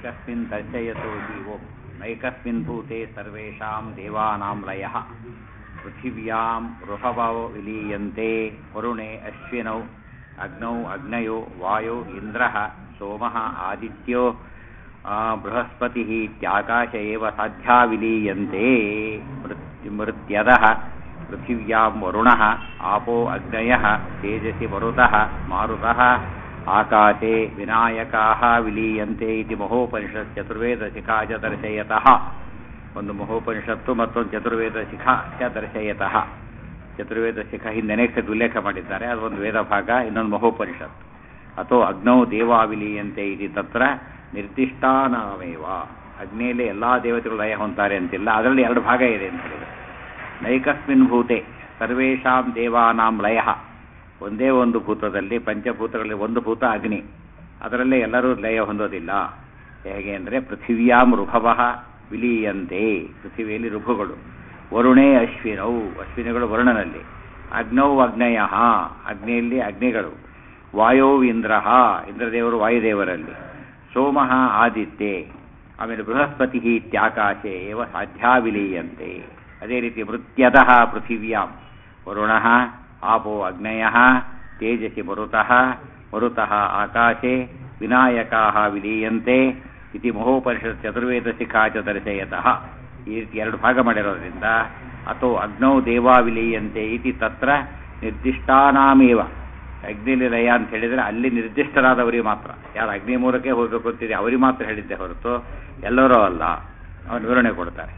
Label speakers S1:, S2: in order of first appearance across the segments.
S1: नैकस्मिन् दर्शयतो जीवो नैकस्मिन् भूते सर्वेषां देवानां लयः पृथिव्यां ऋभवो विलीयन्ते वरुणे अश्विनौ अग्नौ अग्नयो वायो इन्द्रः सोमः आदित्यो आ, बृहस्पतिः इत्याकाश एव साध्या विलीयन्ते मृत् मृत्यदः पृथिव्यां वरुणः आपो अग्नयः तेजसि मरुतः मारुतः आकाशे विनायकाः ವಿಲೀಯಂತೆ ಇತಿ ಮಹೋಪನಿಷತ್ ಚತುರ್ವೇದ ಶಿಖಾ ಚ ದರ್ಶಯತಃ ಒಂದು ಮಹೋಪನಿಷತ್ತು ಮತ್ತೊಂದು ಚತುರ್ವೇದ ಶಿಖಾ ಚ ದರ್ಶಯತಃ ಚತುರ್ವೇದ ಶಿಖ ಹಿಂದೆ ನೆಕ್ಸ್ಟ್ ಉಲ್ಲೇಖ ಮಾಡಿದ್ದಾರೆ ಅದು ಒಂದು ವೇದ ಭಾಗ ಇನ್ನೊಂದು ಮಹೋಪನಿಷತ್ ಅಥೋ ಅಗ್ನೌ ದೇವಾ ವಿಲೀಯಂತೆ ಇತಿ ತತ್ರ ನಿರ್ದಿಷ್ಟಾನಮೇವ ಅಗ್ನಿಯಲ್ಲಿ ಎಲ್ಲಾ ದೇವತೆಗಳು ಲಯ ಹೊಂತಾರೆ ಅಂತಿಲ್ಲ ಅದರಲ್ಲಿ ಎರಡು ಭಾಗ ಇದೆ ಅಂತ ಹೇಳಿದ್ರು ನೈಕಸ್ಮಿನ್ ಭೂತೆ ಸರ್ವೇಷಾಂ ದೇವಾನಾಂ ಲಯ ಒಂದೇ ಒಂದು ಭೂತದಲ್ಲಿ ಪಂಚಭೂತಗಳಲ್ಲಿ ಒಂದು ಭೂತ ಅಗ್ನಿ ಅದರಲ್ಲೇ ಎಲ್ಲರೂ ಲಯ ಹೊಂದೋದಿಲ್ಲ ಹೇಗೆ ಅಂದರೆ ಪೃಥಿವ್ಯಾಂ ಋಭವ ವಿಲೀಯಂತೆ ಪೃಥಿವಿಯಲ್ಲಿ ಋಭುಗಳು ವರುಣೇ ಅಶ್ವಿನೌ ಅಶ್ವಿನಿಗಳು ವರುಣನಲ್ಲಿ ಅಗ್ನೌ ಅಗ್ನಯ ಅಗ್ನಿಯಲ್ಲಿ ಅಗ್ನಿಗಳು ವಾಯೋ ಇಂದ್ರ ಇಂದ್ರದೇವರು ವಾಯುದೇವರಲ್ಲಿ ಸೋಮಃ ಆದಿತ್ಯೆ ಆಮೇಲೆ ಬೃಹಸ್ಪತಿ ಇತ್ಯಾಕಾಶೆ ಏವ ಸಾಧ್ಯಾ ವಿಲೀಯಂತೆ ಅದೇ ರೀತಿ ಮೃತ್ಯದಃ ಪೃಥಿವ್ಯಾಂ ವರುಣ ಆಪೋ ಅಗ್ನಯ ತೇಜಸಿ ಮರುತಃ ಮರುತಃ ಆಕಾಶೆ ವಿನಾಯಕಾ ವಿಲೀಯಂತೆ ಇತಿ ಮಹೋಪನಿಷತ್ ಚತುರ್ವೇದ ಶಿಖಾ ಚ ದರ್ಶಯತಃ ಈ ರೀತಿ ಎರಡು ಭಾಗ ಮಾಡಿರೋದ್ರಿಂದ ಅಥೋ ಅಗ್ನೌ ದೇವಾ ವಿಲೀಯಂತೆ ಇತಿ ತತ್ರ ನಿರ್ದಿಷ್ಟಾನಾಮೇವ ಅಗ್ನಿಲಿ ಲಯ ಅಂತ ಹೇಳಿದರೆ ಅಲ್ಲಿ ನಿರ್ದಿಷ್ಟರಾದವರಿಗೆ ಮಾತ್ರ ಯಾರು ಅಗ್ನಿ ಮೂಲಕ್ಕೆ ಹೋಗಬೇಕು ಅಂತಿದೆ ಅವರಿಗೆ ಮಾತ್ರ ಹೇಳಿದ್ದೆ ಹೊರತು ಎಲ್ಲರೂ ಅಲ್ಲ ಅವನು ವಿವರಣೆ ಕೊಡ್ತಾರೆ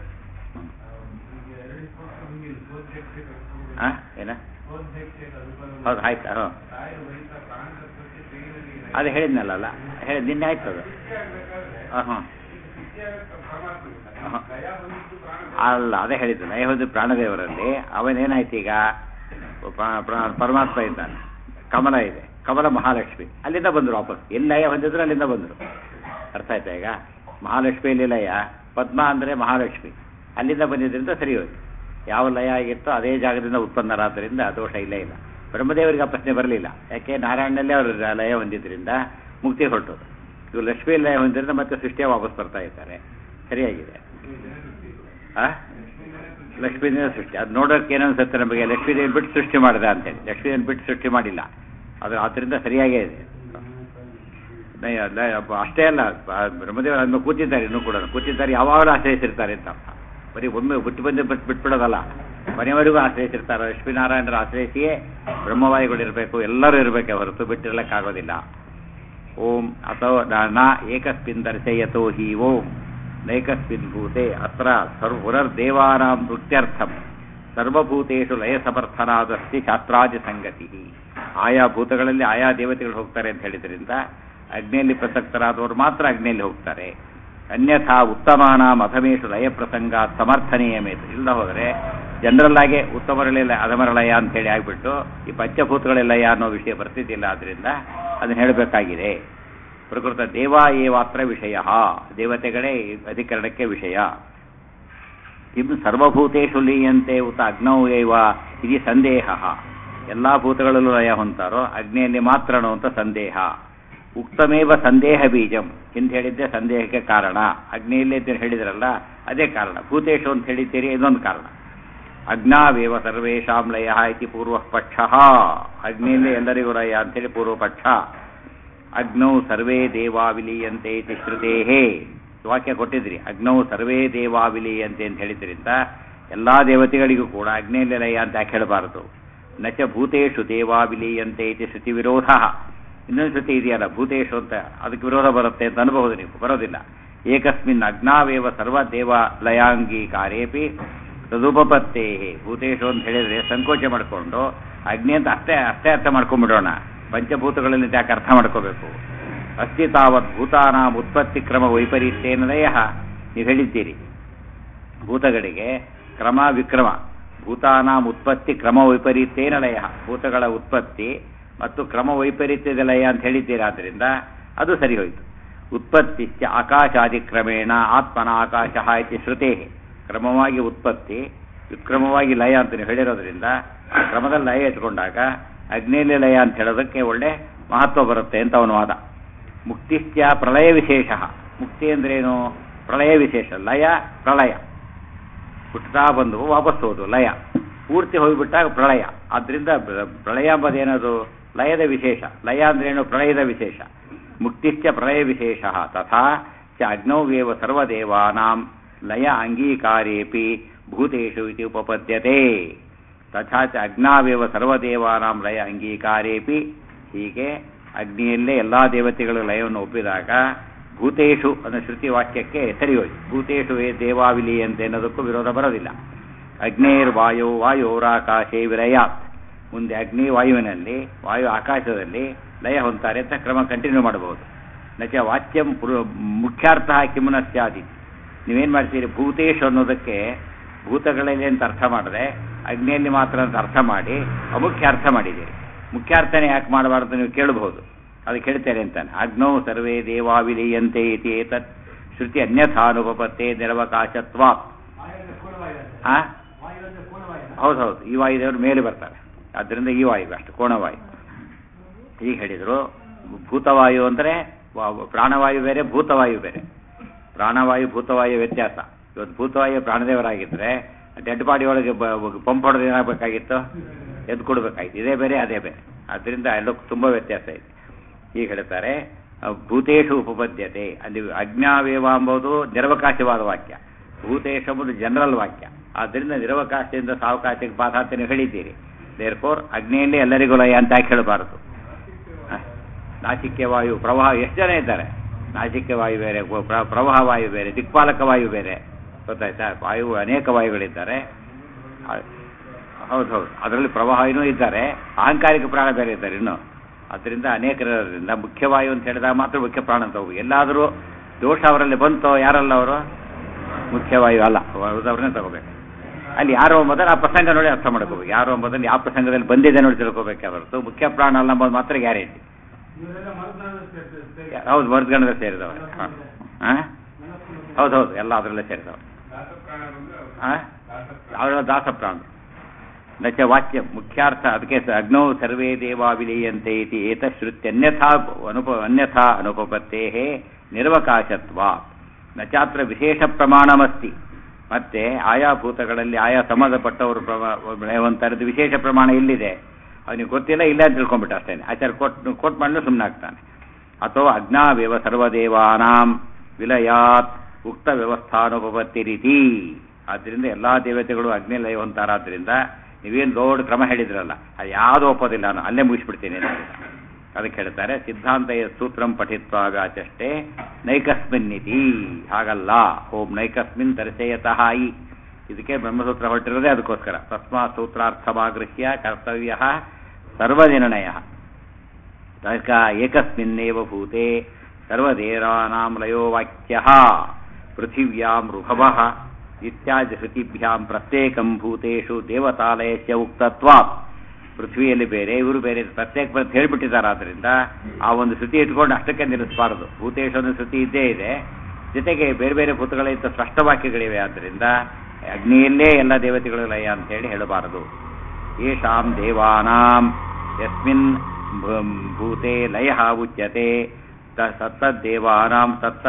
S1: ಆ? ಏನ ಹೌದು ಆಯ್ತು ಹಾಂ ಅದು ಹೇಳಿದ್ನಲ್ಲ ಹೇಳಿ ನಿನ್ನೆ ಆಯ್ತು ಅದು ಹಾಂ ಹಾಂ ಅಲ್ಲ ಅದೇ ಹೇಳಿದ್ದು ಲಯ ಹೊಂದಿ ಪ್ರಾಣದೇವರಲ್ಲಿ ಅವನೇನಾಯ್ತು ಈಗ ಪ್ರ- ಪ್ರ- ಪರಮಾತ್ಮ ಇದ್ದಾನೆ ಕಮಲ ಇದೆ ಕಮಲ ಮಹಾಲಕ್ಷ್ಮಿ ಅಲ್ಲಿಂದ ಬಂದರು ವಾಪಸ್ ಎಲ್ಲಿ ಲಯ ಹೊಂದಿದ್ರು ಅಲ್ಲಿಂದ ಬಂದರು ಅರ್ಥ ಆಯ್ತಾ ಈಗ ಮಹಾಲಕ್ಷ್ಮಿಯಲ್ಲಿ ಲಯ ಪದ್ಮ ಅಂದರೆ ಮಹಾಲಕ್ಷ್ಮಿ ಅಲ್ಲಿಂದ ಬಂದಿದ್ದರಿಂದ ಸರಿ ಹೋಯ್ತು ಯಾವ ಲಯ ಆಗಿತ್ತೋ ಅದೇ ಜಾಗದಿಂದ ಉತ್ಪನ್ನರಾದ್ದರಿಂದ ದೋಷ ಇಲ್ಲೇ ಇಲ್ಲ ಬ್ರಹ್ಮದೇವರಿಗೆ ಆ ಪ್ರಶ್ನೆ ಬರಲಿಲ್ಲ ಯಾಕೆ ನಾರಾಯಣನಲ್ಲೇ ಅವರು ಲಯ ಹೊಂದಿದ್ರಿಂದ ಮುಕ್ತಿ ಹೊರಟೋದು ಇವರು ಲಕ್ಷ್ಮಿ ಲಯ ಹೊಂದಿದ್ರಿಂದ ಮತ್ತೆ ಸೃಷ್ಟಿಯ ವಾಪಸ್ ಬರ್ತಾ ಇದ್ದಾರೆ ಸರಿಯಾಗಿದೆ ಆ ಲಕ್ಷ್ಮೀದೇವಿ ಸೃಷ್ಟಿ ಅದು ನೋಡೋಕೆ ಏನೋ ಅನ್ಸುತ್ತೆ ನಮಗೆ ಲಕ್ಷ್ಮೀದೇವಿ ಬಿಟ್ಟು ಸೃಷ್ಟಿ ಮಾಡಿದ ಅಂತೇಳಿ ಲಕ್ಷ್ಮೀದೇವಿ ಬಿಟ್ಟು ಸೃಷ್ಟಿ ಮಾಡಿಲ್ಲ ಅದು ಅದರಿಂದ ಸರಿಯಾಗೇ ಇದೆ ನೈ- ಲ- ಅಬ್ಬ- ಅಷ್ಟೇ ಅಲ್ಲ ಬ- ಬ್ರಹ್ಮದೇವರು ಅದನ್ನು ಕೂತಿದ್ದಾರೆ ಇನ್ನೂ ಕೂಡ ಕೂತಿದ್ದಾರೆ ಯಾವಾಗಲೂ ಆಶ್ರಯಿಸಿರ್ತಾರೆ ಅಂತ ಅರ್ಥ ಬರೀ ಒಮ್ಮೆ ಬಿಟ್ಟು ಬಂದು ಬಿಟ್ಟು ಬಿಟ್ಬಿಡೋದಲ್ಲ ಮನೆಯವರೆಗೂ ಆಶ್ರಯಿಸಿರ್ತಾರೆ ಲಕ್ಷ್ಮೀನಾರಾಯಣರ ಆಶ್ರಯಿಸಿಯೇ ಬ್ರಹ್ಮವಾಯುಗಳು ಇರಬೇಕು ಎಲ್ಲರೂ ಇರಬೇಕೆ ಹೊರತು ಬಿಟ್ಟಿರಲಿಕ್ಕಾಗೋದಿಲ್ಲ ಓಂ ಅಥವಾ ನ ಏಕಸ್ಮಿನ್ ದರ್ಶಯತೋ ಹಿ ಓಂ ನೈಕಸ್ಮಿನ್ ಭೂತೆ ಅತ್ರ ಸರ್ವ ಪುನರ್ದೇವಾನಾಂ ನೃತ್ಯರ್ಥಂ ಸರ್ವಭೂತೇಷು ಲಯ ಸಮರ್ಥನಾದಸ್ತಿ ಶಾಸ್ತ್ರಾದಿ ಸಂಗತಿ ಆಯಾ ಭೂತಗಳಲ್ಲಿ ಆಯಾ ದೇವತೆಗಳು ಹೋಗ್ತಾರೆ ಅಂತ ಹೇಳಿದ್ರಿಂದ ಅಗ್ನಿಯಲ್ಲಿ ಪ್ರಸಕ್ತರಾದವರು ಮಾತ್ರ ಅಗ್ನಿಯಲ್ಲಿ ಹೋಗ್ತಾರೆ ಅನ್ಯಥಾ ಉತ್ತಮಾನಾಂ ಅಧಮೇಶು ಲಯ ಪ್ರಸಂಗ ಸಮರ್ಥನೀಯಮೇತು ಇಲ್ಲ ಹೋದರೆ ಜನರಲ್ ಆಗಿ ಉತ್ತಮರಳೆಲ್ಲ ಅಧಮರ ಲಯ ಅಂತ ಹೇಳಿ ಆಗ್ಬಿಟ್ಟು ಈ ಪಂಚಭೂತಗಳ ಲಯ ಅನ್ನೋ ವಿಷಯ ಬರ್ತಿದ್ದಿಲ್ಲ ಆದ್ರಿಂದ ಅದನ್ನ ಹೇಳಬೇಕಾಗಿದೆ ಪ್ರಕೃತ ದೇವ ಏವಾತ್ರ ವಿಷಯ ದೇವತೆಗಳೇ ಈ ಅಧಿಕರಣಕ್ಕೆ ವಿಷಯ ಕಿಂ ಸರ್ವಭೂತೇಷು ಲೀಯಂತೆ ಉತ ಅಗ್ನೌ ಏವ ಇದು ಸಂದೇಹ ಎಲ್ಲಾ ಭೂತಗಳಲ್ಲೂ ಲಯ ಹೊಂತಾರೋ ಅಗ್ನಿಯಲ್ಲಿ ಮಾತ್ರನೋ ಅಂತ ಸಂದೇಹ ಉಕ್ತಮೇವ ಸಂದೇಹ ಬೀಜಂ ಹಿಂದೆ ಹೇಳಿದ್ದೆ ಸಂದೇಹಕ್ಕೆ ಕಾರಣ ಅಗ್ನಿಯಲ್ಲಿ ಅಂತ ಹೇಳಿದ್ರಲ್ಲ ಅದೇ ಕಾರಣ ಭೂತೇಶು ಅಂತ ಹೇಳಿದ್ದೀರಿ ಇದೊಂದು ಕಾರಣ ಅಗ್ನಾವೇವ ಸರ್ವೇಷಾಂ ಲಯ ಇತಿ ಪೂರ್ವ ಪಕ್ಷ ಅಗ್ನಿಯಲ್ಲಿ ಎಲ್ಲರಿಗೂ ಲಯ ಅಂತೇಳಿ ಪೂರ್ವ ಪಕ್ಷ ಅಗ್ನೌ ಸರ್ವೇ ದೇವಾ ವಿಲೀಯಂತೆ ಇತಿ ಶ್ರುತೇಹೇ ವಾಕ್ಯ ಕೊಟ್ಟಿದ್ರಿ ಅಗ್ನೌ ಸರ್ವೇ ದೇವಾ ವಿಲೀಯಂತೆ ಅಂತ ಹೇಳಿದ್ರಿಂದ ಎಲ್ಲಾ ದೇವತೆಗಳಿಗೂ ಕೂಡ ಅಗ್ನಿಯಲ್ಲಿ ಲಯ ಅಂತ ಯಾಕೆ ಹೇಳಬಾರದು ನಚ ಭೂತೇಶು ದೇವಾ ವಿಲೀಯಂತೆ ಇತಿ ಶ್ರುತಿ ವಿರೋಧ ಇನ್ನೊಂದು ಶ್ರುತಿ ಇದೆಯಲ್ಲ ಭೂತೇಶು ಅಂತ ಅದಕ್ಕೆ ವಿರೋಧ ಬರುತ್ತೆ ಅಂತ ಅನ್ಬಹುದು ನೀವು ಬರೋದಿಲ್ಲ ಏಕಸ್ಮಿನ್ ಅಗ್ನಾವೇವ ಸರ್ವ ದೇವ ಲಯಾಂಗೀಕಾರೇಪಿ ತದುಪಪತ್ತೇ ಭೂತೇಶು ಅಂತ ಹೇಳಿದ್ರೆ ಸಂಕೋಚ ಮಾಡಿಕೊಂಡು ಅಗ್ನಿ ಅಂತ ಅಷ್ಟೇ ಅಷ್ಟೇ ಅರ್ಥ ಮಾಡ್ಕೊಂಡ್ಬಿಡೋಣ ಪಂಚಭೂತಗಳಲ್ಲಿ ಯಾಕೆ ಅರ್ಥ ಮಾಡ್ಕೋಬೇಕು ಅಸ್ತಿ ತಾವತ್ ಭೂತಾನಾಂ ಉತ್ಪತ್ತಿ ಕ್ರಮ ವೈಪರೀತ್ಯೇನ ಲಯ ನೀವು ಹೇಳಿದ್ದೀರಿ ಭೂತಗಳಿಗೆ ಕ್ರಮ ವಿಕ್ರಮ ಭೂತಾನಾಂ ಉತ್ಪತ್ತಿ ಕ್ರಮ ವೈಪರೀತ್ಯೇನ ಲಯ ಭೂತಗಳ ಉತ್ಪತ್ತಿ ಮತ್ತು ಕ್ರಮ ವೈಪರೀತ್ಯದ ಲಯ ಅಂತ ಹೇಳಿದ್ದೀರಾದ್ರಿಂದ ಅದು ಸರಿ ಹೋಯಿತು ಉತ್ಪತ್ತಿ ಆಕಾಶಾದಿಕ್ರಮೇಣ ಆತ್ಮನ ಆಕಾಶ ಇತಿ ಶ್ರುತೇ ಕ್ರಮವಾಗಿ ಉತ್ಪತ್ತಿ ವಿಕ್ರಮವಾಗಿ ಲಯ ಅಂತ ನೀವು ಹೇಳಿರೋದ್ರಿಂದ ಆ ಕ್ರಮದಲ್ಲಿ ಲಯ ಇಟ್ಕೊಂಡಾಗ ಅಗ್ನಿಯಲ್ಲಿ ಲಯ ಅಂತ ಹೇಳೋದಕ್ಕೆ ಒಳ್ಳೆ ಮಹತ್ವ ಬರುತ್ತೆ ಅಂತ ಅವನ ವಾದ ಮುಕ್ತಿಶ್ಚ ಪ್ರಳಯ ವಿಶೇಷ ಮುಕ್ತಿ ಅಂದ್ರೇನು ಪ್ರಳಯ ವಿಶೇಷ ಲಯ ಪ್ರಳಯ ಹುಟ್ಟುತ್ತಾ ಬಂದು ವಾಪಸ್ ಹೋದು ಲಯ ಪೂರ್ತಿ ಹೋಗಿಬಿಟ್ಟಾಗ ಪ್ರಳಯ ಆದ್ರಿಂದ ಪ್ರ- ಪ್ರಳಯ ಎಂಬುದೇನದು ಲಯದ ವಿಶೇಷ ಲಯ ಅಂದ್ರೇನು ಪ್ರಳಯದ ವಿಶೇಷ ಮುಕ್ತಿಶ್ಚ ಪ್ರಳಯ ವಿಶೇಷ ತಥಾ ಚ ಅಗ್ನೌವೇವ ಸರ್ವದೇವಾನಾಂ ಲಯ ಅಂಗೀಕಾರೇಪಿ ಭೂತೇಷು ಇತಿ ಉಪಪದ್ಯತೆ ತಥಾ ಚ ಅಗ್ನಾವೇವ ಸರ್ವದೇವಾನಾಂ ಲಯ ಅಂಗೀಕಾರೇಪಿ ಹೀಗೆ ಅಗ್ನಿಯಲ್ಲೇ ಎಲ್ಲಾ ದೇವತೆಗಳ ಲಯವನ್ನು ಒಪ್ಪಿದಾಗ ಭೂತೇಶು ಅನ್ನೋ ಶ್ರುತಿ ವಾಕ್ಯಕ್ಕೆ ಸರಿಯೋಯ್ತು ಭೂತೇಶು ಏ ದೇವಾವಿಲೀಯಂತೆ ಅನ್ನೋದಕ್ಕೂ ವಿರೋಧ ಬರೋದಿಲ್ಲ ಅಗ್ನೇರ್ ವಾಯು ವಾಯೋರಾಕಾಶೇ ವಿಲಯಾತ್ ಮುಂದೆ ಅಗ್ನಿ ವಾಯುವಿನಲ್ಲಿ ವಾಯು ಆಕಾಶದಲ್ಲಿ ಲಯ ಹೊಂತಾರೆ ಅಂತ ಕ್ರಮ ಕಂಟಿನ್ಯೂ ಮಾಡಬಹುದು ನಚ ವಾಚ್ಯಂ ಪುರು- ಮುಖ್ಯಾರ್ಥ ಕಿಮುನ ಸ್ಯಾದಿ ನೀವೇನ್ ಮಾಡ್ತೀರಿ ಭೂತೇಶು ಅನ್ನೋದಕ್ಕೆ ಭೂತಗಳಲ್ಲಿ ಅಂತ ಅರ್ಥ ಮಾಡದೆ ಅಗ್ನಿಯಲ್ಲಿ ಮಾತ್ರ ಅಂತ ಅರ್ಥ ಮಾಡಿ ಅಮುಖ್ಯ ಅರ್ಥ ಮಾಡಿದ್ದೀರಿ ಮುಖ್ಯಾರ್ಥನೇ ಯಾಕೆ ಮಾಡಬಾರ್ದು ನೀವು ಕೇಳಬಹುದು ಅದಕ್ಕೆ ಹೇಳ್ತೇನೆ ಅಂತಾನೆ ಅಗ್ನೌ ಸರ್ವೇ ದೇವಾವಿಲೀಯಂತೆ ಇತಿ ಏತತ್ ಶ್ರುತಿ ಅನ್ಯಥಾನುಪಪತ್ತೆ ನಿರವಕಾಶತ್ವಾ ಆ ಹೌದು ಹೌದು ಈ ವಾಯುದೇವರು ಮೇಲೆ ಬರ್ತಾರೆ ಆದ್ದರಿಂದ ಈ ವಾಯು ಅಷ್ಟು ಕೋಣವಾಯು ಈಗ ಹೇಳಿದರು ಭೂತವಾಯು ಅಂದರೆ ವಾ- ಪ್ರಾಣವಾಯು ಬೇರೆ ಭೂತವಾಯು ಬೇರೆ ಪ್ರಾಣವಾಯು ಭೂತವಾಯು ವ್ಯತ್ಯಾಸ ಇವತ್ತು ಭೂತವಾಯು ಪ್ರಾಣದೇವರಾಗಿದ್ದರೆ ಡೆಡ್ ಬಾಡಿ ಒಳಗೆ ಪಂಪ್ ಹೊಡೆದು ಏನಾಗಬೇಕಾಗಿತ್ತು ಎದ್ದು ಕೊಡಬೇಕಾಗಿತ್ತು ಇದೇ ಬೇರೆ ಅದೇ ಬೇರೆ ಆದ್ದರಿಂದ ಎಲ್ಲಕ್ಕೂ ತುಂಬ ವ್ಯತ್ಯಾಸ ಇದೆ ಈಗ ಹೇಳ್ತಾರೆ ಆ, ಭೂತೇಶು ಉಪಪದ್ಯತೆ ಅಲ್ಲಿ ಅಜ್ಞಾವೇವ ಎಂಬುದು ನಿರವಕಾಶವಾದ ವಾಕ್ಯ ಭೂತೇಶ ಎಂಬುದು ಜನರಲ್ ವಾಕ್ಯ ಆದ್ದರಿಂದ ನಿರವಕಾಶದಿಂದ ಸಾವಕಾಶಕ್ಕೆ ಬಾಧ ಅಂತ ನೀವು ಹೇಳಿದ್ದೀರಿ ದೇರ್ಫೋರ್ ಅಗ್ನಿಯಲ್ಲಿ ಎಲ್ಲರಿಗೂ ಲಯ ಅಂತ ಯಾಕೆ ಹೇಳಬಾರದು ಹ. ನಾಸಿಕ್ಯ ವಾಯು ಪ್ರವಾಹ ಎಷ್ಟು ಜನ ಇದ್ದಾರೆ ನಾಸಿಕ್ಯ ವಾಯು ಬೇರೆ ಪ್ರ- ಪ್ರವಾಹ ವಾಯು ಬೇರೆ ದಿಕ್ಪಾಲಕ ವಾಯು ಬೇರೆ ಗೊತ್ತಾಯ್ತಾ ವಾಯು ಅನೇಕ ವಾಯುಗಳಿದ್ದಾರೆ ಆ- ಹೌದು ಹೌದು ಅದರಲ್ಲಿ ಪ್ರವಾಹನೂ ಇದ್ದಾರೆ ಅಹಂಕಾರಿಕ ಪ್ರಾಣ ಬೇರೆ ಇದ್ದಾರೆ ಇನ್ನು ಅದರಿಂದ ಅನೇಕರಿಂದ ಮುಖ್ಯವಾಯು ಅಂತ ಹೇಳಿದಾಗ ಮಾತ್ರ ಮುಖ್ಯ ಪ್ರಾಣ ಅಂತ ಹೋಗಿ ಎಲ್ಲಾದರೂ ದೋಷ ಅವರಲ್ಲಿ ಬಂತೋ ಯಾರಲ್ಲ ಅವರು ಮುಖ್ಯವಾಯು ಅಲ್ಲ ಅವ್ರನ್ನೇ ತಗೋಬೇಕು ಅಲ್ಲಿ ಯಾರೋ ಎಂಬುದನ್ನು ಆ ಪ್ರಸಂಗ ನೋಡಿ ಅರ್ಥ ಮಾಡ್ಕೋಬೇಕು ಯಾರೋ ಎಂಬುದನ್ನು ಯಾವ ಪ್ರಸಂಗದಲ್ಲಿ ಬಂದಿದೆ ನೋಡಿ ತಿಳ್ಕೋಬೇಕೆ ಹೊರತು ಮುಖ್ಯ ಪ್ರಾಣ ಅಲ್ಲ ಎಂಬುದು ಮಾತ್ರ ಗ್ಯಾರಂಟಿ ಹೌದು ವರ್ಗಣದ ಸೇರಿದವರು ಹಾಂ ಹೌದು ಹೌದು ಎಲ್ಲ ಅದರಲ್ಲೇ ಸೇರಿದವರು ಹಾಂ ಅವರ ದಾಸ ಪ್ರಾಣ ನಚ ವಾಕ್ಯ ಮುಖ್ಯಾರ್ಥ ಅದಕ್ಕೆ ಸ- ಅಗ್ನೌ ಸರ್ವೇ ದೇವಾ ವಿಲೀಯಂತೆ ಇತಿ ಏತಶ್ರುತ್ಯನ್ಯಥಾ ಅನುಪ ಅನ್ಯಥಾ ಅನುಪಪತ್ತೇ ನಿರ್ವಕಾಶತ್ವ ನಚಾತ್ರ ವಿಶೇಷ ಪ್ರಮಾಣಮಸ್ತಿ ಮತ್ತೆ ಆಯಾ ಭೂತಗಳಲ್ಲಿ ಆಯಾ ಸಂಬಂಧಪಟ್ಟವರು ಪ್ರಮಾಣವಂತರದ್ದು ವಿಶೇಷ ಪ್ರಮಾಣ ಇಲ್ಲಿದೆ ಅವನಿಗೆ ಗೊತ್ತಿಲ್ಲ ಇಲ್ಲ ಅಂತ ತಿಳ್ಕೊಂಡ್ಬಿಟ್ಟ ಅಷ್ಟೇನೆ ಆಚಾರ್ಯ ಕೊಟ್ ಕೊಟ್ ಮಾಡಲು ಸುಮ್ಮನಾಗ್ತಾನೆ ಅಥವಾ ಅಜ್ಞಾವೇವ ಸರ್ವದೇವಾನಾಂ ವಿಲಯಾತ್ ಉಕ್ತ ವ್ಯವಸ್ಥಾನುಪಪತ್ತಿ ರೀತಿ ಆದ್ದರಿಂದ ಎಲ್ಲಾ ದೇವತೆಗಳು ಅಗ್ನಿ ಲಯ ಹೊಂತಾರಾದ್ರಿಂದ ನೀವೇನು ದೊಡ್ಡ ಕ್ರಮ ಹೇಳಿದ್ರಲ್ಲ ಅದು ಯಾವುದು ಒಪ್ಪೋದಿಲ್ಲ ನಾನು ಅಲ್ಲೇ ಮುಗಿಸ್ಬಿಡ್ತೀನಿ ಅಂತ ಹೇಳಿದ. ಅದಕ್ಕೆ ಹೇಳ್ತಾರೆ ಸಿದ್ಧಾಂತ ಸೂತ್ರಂ ಪಠಿತ್ವಾಗಾಚಷ್ಟೇ ನೈಕಸ್ಮಿನ್ನಿತಿ ಹಾಗಲ್ಲ ಓಂ ನೈಕಸ್ಮಿನ್ ತರಿಸೇಯತಃ ಇ ಇದಕ್ಕೆ ಬ್ರಹ್ಮಸೂತ್ರ ಹೊರಟಿರೋದೇ ಅದಕ್ಕೋಸ್ಕರ ತಸ್ಮಾತ್ ಸೂತ್ರಾರ್ಥಮಾಗೃಹ್ಯ ಕರ್ತವ್ಯ ಸರ್ವನಿರ್ಣಯ ತರ್ಕ ಏಕಸ್ಮಿನ್ನೇವ ಭೂತೆ ಸರ್ವದೇರಾನಾಂ ಲಯೋ ವಾಕ್ಯ ಪೃಥಿವ್ಯಾಂ ಋಭವಃ ಇತ್ಯಾದಿ ಶ್ರುತಿಭ್ಯಾಂ ಪ್ರತ್ಯೇಕಂ ಭೂತೇಷು ದೇವತಾಲಯಸ್ಯ ಉಕ್ತತ್ವಾತ್ ಪೃಥ್ವಿಯಲ್ಲಿ ಬೇರೆ ಇವರು ಬೇರೆ ಪ್ರತ್ಯೇಕ ಅಂತ ಹೇಳ್ಬಿಟ್ಟಿದ್ದಾರೆ ಆದ್ದರಿಂದ ಆ ಒಂದು ಶ್ರುತಿ ಇಟ್ಕೊಂಡು ಅಷ್ಟಕ್ಕೆ ನಿಲ್ಲಿಸಬಾರದು ಭೂತೇಶ ಒಂದು ಶ್ರುತಿ ಇದ್ದೇ ಇದೆ ಜೊತೆಗೆ ಬೇರೆ ಬೇರೆ ಭೂತಗಳಿಂದ ಸ್ಪಷ್ಟ ವಾಕ್ಯಗಳಿವೆ ಆದ್ದರಿಂದ ಅಗ್ನಿಯಲ್ಲೇ ಎಲ್ಲ ದೇವತೆಗಳು ಲಯ ಅಂತ ಹೇಳಿ ಹೇಳಬಾರದು ಯೇಷಾಂ ದೇವಾನಾಂ ಯಸ್ಮಿನ್ ಭ- ಭೂತೆ ಲಯ ಉಚ್ಯತೆ ತ- ತತ್ತದ್ದೇವಾನಾಂ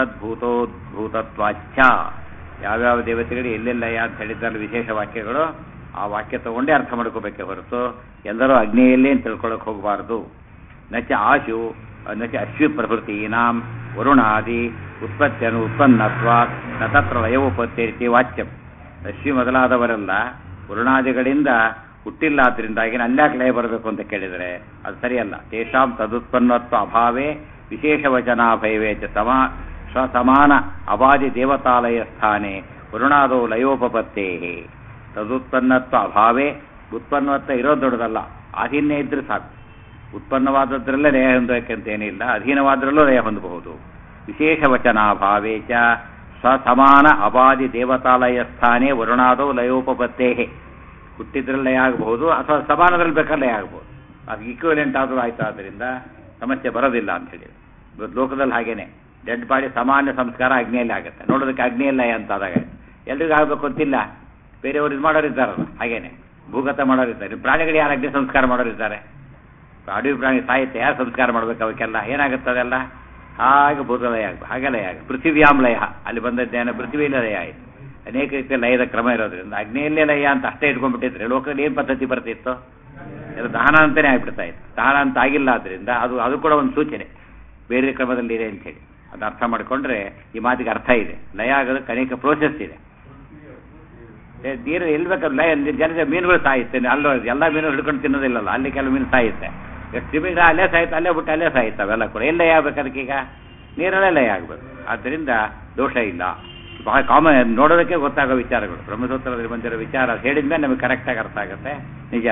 S1: ತತ್ತದ್ಭೂತೋದ್ಭೂತತ್ವಾಚ್ಛ ಯಾವ್ಯಾವ ದೇವತೆಗಳು ಎಲ್ಲೆಲ್ಲ ಲಯ ಅಂತ ಹೇಳಿದ್ರಲ್ಲಿ ವಿಶೇಷ ವಾಕ್ಯಗಳು ಆ ವಾಕ್ಯ ತಗೊಂಡೇ ಅರ್ಥ ಮಾಡ್ಕೋಬೇಕೆ ಹೊರತು ಎಲ್ಲರೂ ಅಗ್ನಿಯಲ್ಲೇ ಅಂತ ತಿಳ್ಕೊಳಕ್ ಹೋಗಬಾರದು ನಚ ಆಶು ನಚ ಅಶ್ವಿ ಪ್ರಭೃತೀನಾಂ ವರುಣಾದಿ ಉತ್ಪತ್ತಿಯನ್ನು ಉತ್ಪನ್ನತ್ವ ನ ತತ್ರ ಲಯೋಪತ್ತೇರಿತಿ ವಾಚ್ಯಂ ಅಶ್ವಿ ಮೊದಲಾದವರೆಲ್ಲ ವರುಣಾದಿಗಳಿಂದ ಹುಟ್ಟಿಲ್ಲ ಆದ್ರಿಂದಾಗಿ ಅಲ್ಯಾಕೆ ಲಯ ಬರಬೇಕು ಅಂತ ಕೇಳಿದರೆ ಅದು ಸರಿಯಲ್ಲ ತೇಷಾಂ ತದುತ್ಪನ್ನತ್ವ ಅಭಾವೇ ವಿಶೇಷ ವಚನಾಭಯವೇ ಚ ಸಮಾ ಸ್ವಸಮಾನ ಅಬಾದಿ ದೇವತಾಲಯ ಸ್ಥಾನೆ ವರುಣಾದೋ ಲಯೋಪಪತ್ತೇ ತದುತ್ಪನ್ನತ್ವ ಅಭಾವೇ ಉತ್ಪನ್ನತ್ವ ಇರೋದು ದೊಡ್ಡದಲ್ಲ ಅಧೀನ್ಯ ಇದ್ರೆ ಸಾಕು ಉತ್ಪನ್ನವಾದದ್ರಲ್ಲೇ ಲಯ ಹೊಂದಬೇಕಂತ ಏನಿಲ್ಲ ಅಧೀನವಾದ್ರಲ್ಲೂ ಲಯ ಹೊಂದಬಹುದು ವಿಶೇಷ ವಚನಾಭಾವೇ ಚ ಸ್ವಸಮಾನ ಅಬಾದಿ ದೇವತಾಲಯ ಸ್ಥಾನೇ ವರುಣಾದೋ ಲಯೋಪಪತ್ತೇ ಹುಟ್ಟಿದ್ರಲ್ಲಿ ಲಯ ಆಗಬಹುದು ಅಥವಾ ಸಮಾನದಲ್ಲಿ ಬೇಕಾದ್ರೆ ಲಯ ಆಗಬಹುದು ಅದು ಈಕ್ವಲೆಂಟ್ ಆದರೂ ಆಯ್ತು ಆದ್ದರಿಂದ ಸಮಸ್ಯೆ ಬರೋದಿಲ್ಲ ಅಂತ ಹೇಳಿ ಇವತ್ತು ಲೋಕದಲ್ಲಿ ಹಾಗೇನೆ ಡೆಡ್ ಬಾಡಿ ಸಾಮಾನ್ಯ ಸಂಸ್ಕಾರ ಅಗ್ನಿಯಲ್ಲಿ ಆಗುತ್ತೆ ನೋಡೋದಕ್ಕೆ ಅಗ್ನಿಯಲ್ಲಿ ಲಯ ಅಂತ ಆದಾಗ ಎಲ್ರಿಗೂ ಆಗಬೇಕು ಅಂತಿಲ್ಲ ಬೇರೆಯವರು ಇದು ಮಾಡೋರಿದ್ದಾರಲ್ಲ ಹಾಗೇನೆ ಭೂಗತ ಮಾಡೋರಿದ್ದಾರೆ ಪ್ರಾಣಿಗಳು ಯಾರು ಅಗ್ನಿ ಸಂಸ್ಕಾರ ಮಾಡೋರಿದ್ದಾರೆ ಅಡವಿ ಪ್ರಾಣಿ ಸಾಯುತ್ತೆ ಯಾರು ಸಂಸ್ಕಾರ ಮಾಡ್ಬೇಕು ಅವಕ್ಕೆಲ್ಲ ಏನಾಗುತ್ತೆ ಅದೆಲ್ಲ ಹಾಗೆ ಭೂತಲಯ ಆಗ ಹಾಗೆ ಲಯ ಆಗ ಪೃಥಿವ್ಯಾಂ ಲಯ ಅಲ್ಲಿ ಬಂದದ್ದೇನ ಪೃಥ್ವಿಯಲ್ಲಿ ಲಯ ಆಯಿತು ಅನೇಕ ರೀತಿಯ ಲಯದ ಕ್ರಮ ಇರೋದ್ರಿಂದ ಅಗ್ನಿಯಲ್ಲೇ ಲಯ ಅಂತ ಅಷ್ಟೇ ಇಟ್ಕೊಂಡ್ಬಿಟ್ಟಿದ್ರೆ ಲೋಕದಲ್ಲಿ ಏನು ಪದ್ಧತಿ ಬರ್ತಿತ್ತು ಇದು ದಹನ ಅಂತಾನೆ ಆಗ್ಬಿಡ್ತಾ ಇತ್ತು ದಹನ ಅಂತ ಆಗಿಲ್ಲ ಆದ್ರಿಂದ ಅದು ಅದು ಕೂಡ ಒಂದು ಸೂಚನೆ ಬೇರೆ ಕ್ರಮದಲ್ಲಿ ಇದೆ ಅಂತೇಳಿ ಅದು ಅರ್ಥ ಮಾಡಿಕೊಂಡ್ರೆ ಈ ಮಾತಿಗೆ ಅರ್ಥ ಇದೆ ಲಯ ಆಗೋದಕ್ಕೆ ಅನೇಕ ಪ್ರೋಸೆಸ್ ಇದೆ ಏ, ನೀರು ಎಲ್ಲಿ ಬೇಕಾದ್ರೆ ಲಯ ಜನರ ಮೀನುಗಳು ಸಾಯುತ್ತೆ ಅಲ್ಲೋ ಎಲ್ಲ ಮೀನು ಹಿಡ್ಕೊಂಡು ತಿನ್ನೋದಿಲ್ಲಲ್ಲ ಅಲ್ಲಿ ಕೆಲವು ಮೀನು ಸಾಯುತ್ತೆ ಕ್ರಿಮಿಗಳ ಅಲ್ಲೇ ಸಾಯ್ತು ಅಲ್ಲೇ ಬಿಟ್ಟು ಅಲ್ಲೇ ಸಾಯುತ್ತೆ ಅವೆಲ್ಲ ಕೂಡ ಎಲ್ಲೇ ಆಗ್ಬೇಕು ಅದಕ್ಕೀಗ ನೀರಲ್ಲೇ ಲಯ ಆಗಬೇಕು ಆದ್ದರಿಂದ ದೋಷ ಇಲ್ಲ ಬಹಳ ಕಾಮನ್ ನೋಡೋದಕ್ಕೆ ಗೊತ್ತಾಗೋ ವಿಚಾರಗಳು ಬ್ರಹ್ಮಸೂತ್ರದಲ್ಲಿ ಬಂದಿರೋ ವಿಚಾರ ಹೇಳಿದ್ಮೇಲೆ ನಮಗೆ ಕರೆಕ್ಟಾಗಿ ಅರ್ಥ ಆಗುತ್ತೆ ನಿಜ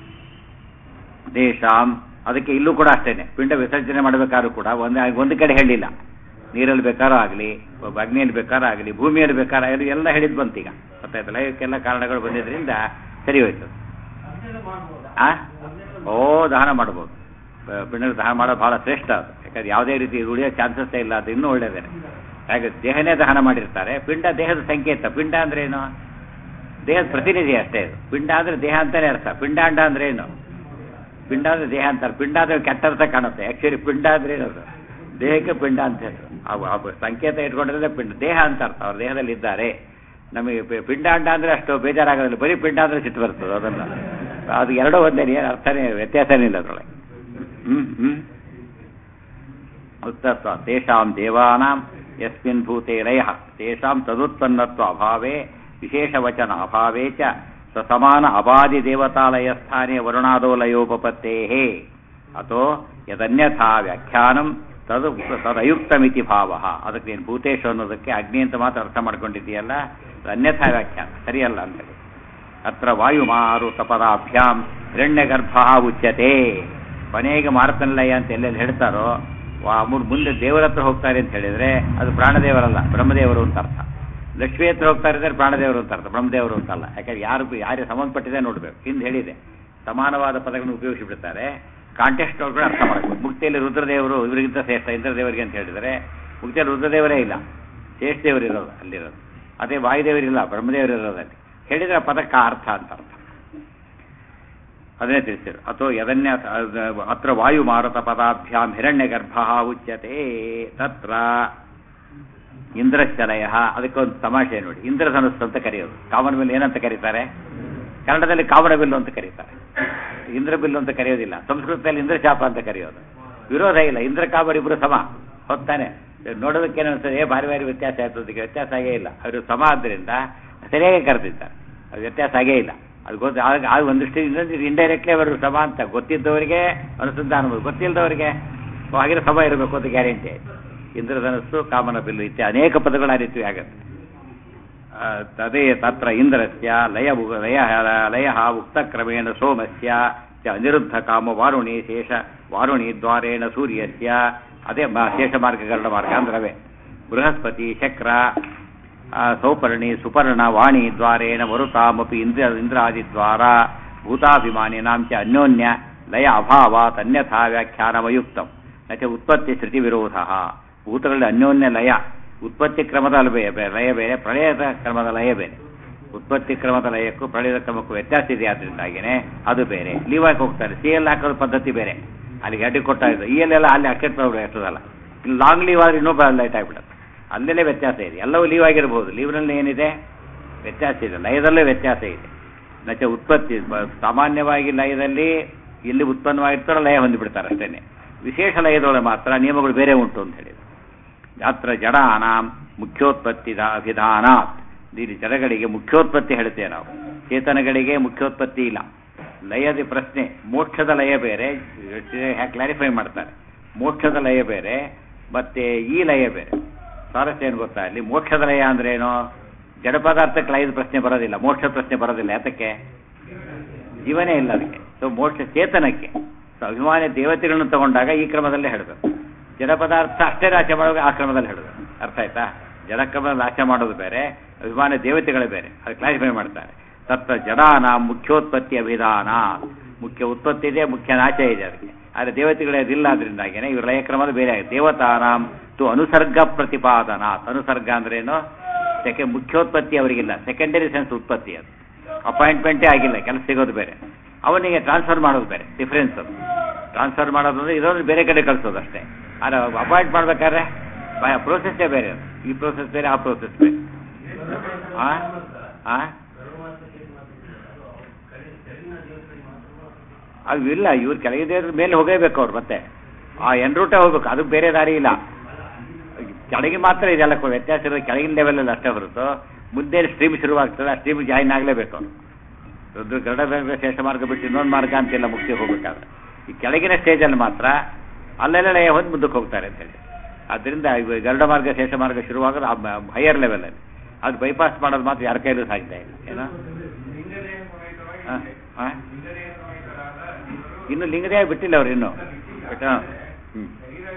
S1: ದೇಶಾಂ ಅದಕ್ಕೆ ಇಲ್ಲೂ ಕೂಡ ಅಷ್ಟೇನೆ ಪಿಂಡ ವಿಸರ್ಜನೆ ಮಾಡಬೇಕಾದ್ರೂ ಕೂಡ ಒಂದು ಒಂದು ಕಡೆ ಹೇಳಿಲ್ಲ ನೀರಲ್ಲಿ ಬೇಕಾದ್ರೂ ಆಗಲಿ ಅಗ್ನಿಯಲ್ಲಿ ಬೇಕಾದ್ರೂ ಆಗಲಿ ಭೂಮಿಯಲ್ಲಿ ಬೇಕಾದ್ರೆ ಎಲ್ಲ ಹೇಳಿದ್ ಬಂತೀಗ ಗೊತ್ತಾಯ್ತಲ್ಲ ಇವಕ್ಕೆಲ್ಲ ಕಾರಣಗಳು ಬಂದಿದ್ರಿಂದ ಸರಿ ಹೋಯ್ತು ಆ ಓ ದಹನ ಮಾಡ್ಬೋದು ಬ- ಪಿಂಡದ ದಹನ ಮಾಡೋದು ಬಹಳ ಶ್ರೇಷ್ಠ ಅದು ಯಾಕಂದ್ರೆ ಯಾವುದೇ ರೀತಿ ಉಳಿಯೋ ಚಾನ್ಸಸ್ ಇಲ್ಲ ಅದು ಇನ್ನೂ ಒಳ್ಳೇದೇನೆ ಹಾಗೆ ದೇಹನೇ ದಹನ ಮಾಡಿರ್ತಾರೆ ಪಿಂಡ ದೇಹದ ಸಂಕೇತ ಪಿಂಡ ಅಂದ್ರೆ ಏನು ದೇಹದ ಪ್ರತಿನಿಧಿ ಅಷ್ಟೇ ಇದು ಪಿಂಡ ಅಂದ್ರೆ ದೇಹ ಅಂತಾನೆ ಅರ್ಥ ಪಿಂಡಾಂಡ ಅಂದ್ರೆ ಏನು ಪಿಂಡ ಅಂದ್ರೆ ದೇಹ ಅಂತಾರೆ ಪಿಂಡ ಅಂದ್ರೆ ಕೆಟ್ಟ ಅರ್ಥ ಕಾಣುತ್ತೆ ಆಕ್ಚುಲಿ ಪಿಂಡ ಅಂದ್ರೆ ಏನದು ದೇಹಕ್ಕೆ ಪಿಂಡ ಅಂತ ಹೆಸರು ಅವು ಅವು ಸಂಕೇತ ಇಟ್ಕೊಂಡಿರೋದೇ ಪಿಂಡ ದೇಹ ಅಂತ ಅರ್ಥ ಅವ್ರ ದೇಹದಲ್ಲಿ ಇದ್ದಾರೆ ನಮಗೆ ಪಿ- ಪಿಂಡಾಂಡ ಅಂದ್ರೆ ಅಷ್ಟು ಬೇಜಾರಾಗೋದಿಲ್ಲ ಬರೀ ಪಿಂಡ ಅಂದ್ರೆ ಸಿಟ್ಟು ಬರ್ತದೆ ಅದನ್ನ ಅದು ಎರಡೂ ಒಂದೇ ಏನು ಅರ್ಥನೇ ವ್ಯತ್ಯಾಸನೇ ಇಲ್ಲ ಅದರೊಳಗೆ ಹ್ಮ್ ಹ್ಮ್ ಉತ್ತತ್ವ ತೇಷಾಂ ದೇವಾನಾಂ ಯಸ್ಮಿನ್ ಭೂತೆ ಲಯ ತೇಷಾಂ ತದುತ್ಪನ್ನತ್ವ ಅಭಾವೇ ವಿಶೇಷವಚನ ಅಭಾವೇ ಚ ಸಸಮಾನ ಅಬಾದಿ ದೇವತಾಲಯ ಸ್ಥಾನೇ ವರುಣಾದೋ ಲಯೋಪಪತ್ತೇಹೇ ಅಥೋ ಯದನ್ಯಥಾ ವ್ಯಾಖ್ಯಾನಂ ತದು ತದಯುಕ್ತಮಿತಿ ಭಾವ ಅದಕ್ಕೆ ನೀನು ಭೂತೇಶು ಅನ್ನೋದಕ್ಕೆ ಅಗ್ನಿ ಅಂತ ಮಾತ್ರ ಅರ್ಥ ಮಾಡ್ಕೊಂಡಿದ್ದೀಯಲ್ಲ ಅದು ಅನ್ಯಥಾ ವ್ಯಾಖ್ಯಾನ ಸರಿಯಲ್ಲ ಅಂತ ಹೇಳಿ ಅತ್ರ ವಾಯುಮಾರುತ ಪದಾಭ್ಯಾಂ ಹಿರಣ್ಯಗರ್ಭ ಉಚ್ಯತೆ ಕೊನೆಗೆ ಮಾರುತನಲಯ ಅಂತ ಎಲ್ಲೆಲ್ಲಿ ಹೇಳ್ತಾರೋ ವಾ- ಮು- ಮುಂದೆ ದೇವರ ಹತ್ರ ಹೋಗ್ತಾರೆ ಅಂತ ಹೇಳಿದ್ರೆ ಅದು ಪ್ರಾಣದೇವರಲ್ಲ ಬ್ರಹ್ಮದೇವರು ಅಂತ ಅರ್ಥ ಲಕ್ಷ್ಮಿ ಹತ್ರ ಹೋಗ್ತಾರೆ ಅಂದ್ರೆ ಪ್ರಾಣದೇವರು ಅಂತ ಅರ್ಥ ಬ್ರಹ್ಮದೇವರು ಅಂತಲ್ಲ ಯಾಕಂದ್ರೆ ಯಾರು ಯಾರಿಗೆ ಸಂಬಂಧಪಟ್ಟಿದೆ ನೋಡ್ಬೇಕು ಹಿಂದೆ ಹೇಳಿದೆ ಸಮಾನವಾದ ಪದಗಳನ್ನು ಉಪಯೋಗಿಸಿ ಬಿಡ್ತಾರೆ ಕಾಂಟೆಸ್ಟ್ ಒಳಗಡೆ ಅರ್ಥ ಮಾಡಬೇಕು ಮುಕ್ತಿಯಲ್ಲಿ ರುದ್ರದೇವರು ಇವರಿಗಿಂತ ಶ್ರೇಷ್ಠ ಇಂದ್ರದೇವರಿಗೆ ಅಂತ ಹೇಳಿದರೆ ಮುಕ್ತಿಯಲ್ಲಿ ರುದ್ರದೇವರೇ ಇಲ್ಲ ಶೇಷದೇವರು ಇರೋದು ಅಲ್ಲಿರೋದು ಅದೇ ವಾಯುದೇವರಿಲ್ಲ ಬ್ರಹ್ಮದೇವರು ಇರೋದು ಅಲ್ಲಿ ಹೇಳಿದ್ರೆ ಆ ಪದಕ್ಕೆ ಆ ಅರ್ಥ ಅಂತ ಅರ್ಥ ಅದನ್ನೇ ತಿಳಿಸಿರು ಅಥವಾ ಯದನ್ಯ ಅತ್ರ ವಾಯು ಮಾರುತ ಪದಾಭ್ಯಾಂ ಹಿರಣ್ಯ ಗರ್ಭ ಉಚ್ಯತೆ ತತ್ರ ಇಂದ್ರಶ್ಚಲಯ ಅದಕ್ಕೊಂದು ತಮಾಷೆ ನೋಡಿ ಇಂದ್ರಧನುಸ್ಸು ಅಂತ ಕರೆಯೋದು ಕಾಮನ ಬಿಲ್ಲು ಏನಂತ ಕರೀತಾರೆ ಕನ್ನಡದಲ್ಲಿ ಕಾಮನ ಬಿಲ್ಲು ಅಂತ ಕರೀತಾರೆ ಇಂದ್ರ ಬಿಲ್ಲು ಅಂತ ಕರೆಯೋದಿಲ್ಲ ಸಂಸ್ಕೃತದಲ್ಲಿ ಇಂದ್ರಚಾಪ ಅಂತ ಕರೆಯೋದು ವಿರೋಧ ಇಲ್ಲ ಇಂದ್ರ ಕಾಮರ್ ಇಬ್ರು ಸಮ ಹೊತ್ತಾನೆ ನೋಡೋದಕ್ಕೆ ಅನ್ಸುತ್ತೆ ಏ ಭಾರಿ ಭಾರಿ ವ್ಯತ್ಯಾಸ ಆಯ್ತು ಅದಕ್ಕೆ ವ್ಯತ್ಯಾಸ ಆಗೇ ಇಲ್ಲ ಅವರು ಸಮ ಆದ್ದರಿಂದ ಸರಿಯಾಗಿ ಕರೆದಿದ್ದಾರೆ ಅದು ವ್ಯತ್ಯಾಸ ಆಗೇ ಇಲ್ಲ ಅದು ಗೊತ್ತು ಆಗ ಆಗ ಒಂದಿಷ್ಟು ಇನ್ನೊಂದು ಇಂಡೈರೆಕ್ಟ್ಲಿ ಅವರು ಸಮ ಅಂತ ಗೊತ್ತಿದ್ದವರಿಗೆ ಅನುಸಂಧಾನ ಮಾಡ್ಬೋದು. ಗೊತ್ತಿಲ್ಲದವರಿಗೆ ಓ, ಹಾಗಿರೋ ಸಮ ಇರಬೇಕು ಅಂತ ಗ್ಯಾರಂಟಿ ಇಂದ್ರಧನಸ್ಸು ಕಾಮನ ಬಿಲ್ಲು ಇತ್ಯಾದಿ ಅನೇಕ ಪದಗಳು ಆ ರೀತಿ ಆಗತ್ತೆ ಆ, ತದೇ ತತ್ರ ಇಂದ್ರಸ್ಯ ಲಯ ಉ- ಲಯ ಲಯ ಉಕ್ತಕ್ರಮೇಣ ಸೋಮಸ್ಯ ಚ ಅನಿರುದ್ಧ ಕಾಮ ವಾರುಣಿ ಶೇಷ ವಾರುಣಿ ದ್ವಾರೇಣ ಸೂರ್ಯಸ್ಯ ಅದೇ ಮ- ಶೇಷ ಮಾರ್ಗ ಗರುಡ ಮಾರ್ಗ ಅಂದ್ರವೇ ಬೃಹಸ್ಪತಿ ಶಕ್ರ ಆ, ಸೌಪರ್ಣಿ ಸುಪರ್ಣ ವಾಣಿ ದ್ವಾರೇಣ ಮರುತಾಮಪಿ ಇಂದ್ರ ಇಂದ್ರಾದಿದ್ವಾರ ಭೂತಾಭಿಮಾನಿನಾಂ ಚ ಅನ್ಯೋನ್ಯ ಲಯ ಅಭಾವಾತ್ ಅನ್ಯಥಾ ವ್ಯಾಖ್ಯಾನಮಯುಕ್ತಂ ನಚ ಉತ್ಪತ್ತಿ ಶ್ರುತಿ ವಿರೋಧ ಭೂತಗಳಲ್ಲಿ ಅನ್ಯೋನ್ಯ ಲಯ ಉತ್ಪತ್ತಿ ಕ್ರಮದ ಲಯ ಬೇರೆ ಲಯ ಬೇರೆ ಪ್ರಳಯದ ಕ್ರಮದ ಲಯ ಬೇರೆ ಉತ್ಪತ್ತಿ ಕ್ರಮದ ಲಯಕ್ಕೂ ಪ್ರಳಯದ ಕ್ರಮಕ್ಕೂ ವ್ಯತ್ಯಾಸ ಇದೆ ಆದ್ರಿಂದಾಗಿನೇ ಅದು ಬೇರೆ ಲೀವ್ ಹಾಕಿ ಹೋಗ್ತಾರೆ ಸಿ ಎಲ್ ಹಾಕೋದು ಪದ್ಧತಿ ಬೇರೆ ಅಲ್ಲಿಗೆ ಅಡ್ಡಿ ಕೊಟ್ಟ ಇದು ಇ ಎಲ್ ಎಲ್ಲ ಅಲ್ಲಿ ಅಕ್ಷರ ಪ್ರಾಬ್ಲಮ್ ಎಷ್ಟದಲ್ಲ ಇಲ್ಲಿ ಲಾಂಗ್ ಲೀವ್ ಆದ್ರೆ ಇನ್ನೊಬ್ಬ ಲೈಟ್ ಆಗಿಬಿಡುತ್ತೆ ಅಲ್ಲೆಲ್ಲೇ ವ್ಯತ್ಯಾಸ ಇದೆ ಎಲ್ಲವೂ ಲೀವ್ ಆಗಿರ್ಬೋದು ಲೀವ್ನಲ್ಲಿ ಏನಿದೆ ವ್ಯತ್ಯಾಸ ಇದೆ ಲಯದಲ್ಲೇ ವ್ಯತ್ಯಾಸ ಇದೆ ನಚ ಉತ್ಪತ್ತಿ ಬ- ಸಾಮಾನ್ಯವಾಗಿ ಲಯದಲ್ಲಿ ಎಲ್ಲಿ ಉತ್ಪನ್ನವಾಗಿರ್ತಾರೋ ಲಯ ಹೊಂದಿಬಿಡ್ತಾರೆ ಅಷ್ಟೇನೆ ವಿಶೇಷ ಲಯದೊಳಗೆ ಮಾತ್ರ ನಿಯಮಗಳು ಬೇರೆ ಉಂಟು ಅಂತ ಹೇಳಿದ್ರು ಅತ್ರ ಜಡಾನಾಂ ಮುಖ್ಯೋತ್ಪತ್ತಿ ಅಭಿಧಾನ ಇಲ್ಲಿ ಜಡಗಳಿಗೆ ಮುಖ್ಯೋತ್ಪತ್ತಿ ಹೇಳ್ತೇವೆ ನಾವು ಚೇತನಗಳಿಗೆ ಮುಖ್ಯೋತ್ಪತ್ತಿ ಇಲ್ಲ ಲಯದ ಪ್ರಶ್ನೆ ಮೋಕ್ಷದ ಲಯ ಬೇರೆ ಕ್ಲಾರಿಫೈ ಮಾಡ್ತಾರೆ ಮೋಕ್ಷದ ಲಯ ಬೇರೆ ಮತ್ತೆ ಈ ಲಯ ಬೇರೆ ಸ್ವಾರಸ್ಯ ಏನು ಗೊತ್ತಾ ಇಲ್ಲಿ ಮೋಕ್ಷದ ಲಯ ಅಂದ್ರೆ ಏನು ಜಡ ಪದಾರ್ಥಕ್ಕೆ ಲಯದ ಪ್ರಶ್ನೆ ಬರೋದಿಲ್ಲ ಮೋಕ್ಷ ಪ್ರಶ್ನೆ ಬರೋದಿಲ್ಲ ಯಾತಕ್ಕೆ ಜೀವನೇ ಇಲ್ಲ ಅದಕ್ಕೆ ಸೊ ಮೋಕ್ಷ ಚೇತನಕ್ಕೆ ಸೊ ಅಭಿಮಾನಿ ದೇವತೆಗಳನ್ನು ತಗೊಂಡಾಗ ಈ ಕ್ರಮದಲ್ಲೇ ಹೇಳಬೇಕು ಜಡ ಪದಾರ್ಥ ಅಷ್ಟೇ ನಾಶ ಮಾಡುವಾಗ ಆ ಕ್ರಮದಲ್ಲಿ ಹೇಳಬೇಕು ಅರ್ಥ ಆಯ್ತಾ ಜಡ ಕ್ರಮದಲ್ಲಿ ನಾಶ ಮಾಡೋದು ಬೇರೆ ಅಭಿಮಾನಿ ದೇವತೆಗಳೇ ಬೇರೆ ಅದು ಕ್ಲಾರಿಫೈ ಮಾಡ್ತಾರೆ ತತ್ವ ಜಡಾನ ಮುಖ್ಯೋತ್ಪತ್ತಿ ಅಭಿಧಾನ ಮುಖ್ಯ ಉತ್ಪತ್ತಿ ಇದೆ ಮುಖ್ಯ ನಾಶ ಇದೆ ಅದಕ್ಕೆ ಆದರೆ ದೇವತೆಗಳೇ ಅದಿಲ್ಲ ಅದರಿಂದಾಗಿನೇ ಇವ್ರ ಲಯ ಕ್ರಮದ ಬೇರೆ ಆಗಿದೆ ದೇವತಾನಾಂ ತು ಅನುಸರ್ಗ ಪ್ರತಿಪಾದನ ಅನುಸರ್ಗ ಅಂದ್ರೇನು ಸೆಕೆ ಮುಖ್ಯೋತ್ಪತ್ತಿ ಅವರಿಗಿಲ್ಲ ಸೆಕೆಂಡರಿ ಸೆನ್ಸ್ ಉತ್ಪತ್ತಿ ಅದು ಅಪಾಯಿಂಟ್ಮೆಂಟೇ ಆಗಿಲ್ಲ ಕೆಲಸ ಸಿಗೋದು ಬೇರೆ ಅವನಿಗೆ ಟ್ರಾನ್ಸ್ಫರ್ ಮಾಡೋದು ಬೇರೆ ಡಿಫ್ರೆನ್ಸ್ ಅದು ಟ್ರಾನ್ಸ್ಫರ್ ಮಾಡೋದು ಅಂದ್ರೆ ಇದೊಂದು ಬೇರೆ ಕಡೆ ಕಳಿಸೋದು ಅಷ್ಟೇ ಅದು ಅಪಾಯಿಂಟ್ ಮಾಡ್ಬೇಕಾದ್ರೆ ಪ್ರೋಸೆಸ್ಸೇ ಬೇರೆ ಅದು. ಈ ಪ್ರೋಸೆಸ್ ಬೇರೆ ಆ ಪ್ರೋಸೆಸ್ ಬೇರೆ ಆ ಆ ಅದು ಇಲ್ಲ ಇವ್ರು ಕೆಳಗಿದೆ ಮೇಲೆ ಹೋಗಲೇಬೇಕು ಅವ್ರು ಮತ್ತೆ ಆ ಎನ್ ರೂಟೇ ಹೋಗ್ಬೇಕು ಅದು ಬೇರೆ ದಾರಿ ಇಲ್ಲ ಕೆಳಗೆ ಮಾತ್ರ ಇದೆಲ್ಲ ಕೊ- ವ್ಯತ್ಯಾಸ ಇರೋದು ಕೆಳಗಿನ ಲೆವೆಲಲ್ಲಿ ಅಷ್ಟೇ ಹೊರತು ಮುಂದೆ ಸ್ಟ್ರೀಮ್ ಶುರುವಾಗ್ತದೆ ಆ ಸ್ಟ್ರೀಮ್ ಜಾಯಿನ್ ಆಗಲೇಬೇಕು ಅವರು ರುದ್ರ ಗರುಡ ಬೇಗ ಶೇಷ ಮಾರ್ಗ ಬಿಟ್ಟು ಇನ್ನೊಂದು ಮಾರ್ಗ ಅಂತೆಲ್ಲ ಮುಕ್ತಿ ಹೋಗ್ಬೇಕಾದ್ರೆ ಈ ಕೆಳಗಿನ ಸ್ಟೇಜಲ್ಲಿ ಮಾತ್ರ ಅಲ್ಲೆಲ್ಲ ಹೊಂದು ಮುಂದಕ್ಕೆ ಹೋಗ್ತಾರೆ ಅಂತ ಹೇಳಿ ಆದ್ದರಿಂದ ಇವ ಗರುಡ ಮಾರ್ಗ ಶೇಷ ಮಾರ್ಗ ಶುರುವಾಗೋದು ಹೈಯರ್ ಲೆವೆಲಲ್ಲಿ ಅದು ಬೈಪಾಸ್ ಮಾಡೋದು ಮಾತ್ರ ಯಾರ ಕೈಲೂ ಸಾಧ್ಯ ಇಲ್ಲ ಏನೋ ಆ, ಆ? ಇನ್ನು ಲಿಂಗದೇಹ ಬಿಟ್ಟಿಲ್ಲ ಅವ್ರು ಇನ್ನು ಬಿಟ್ಟ ಹ್ಮ್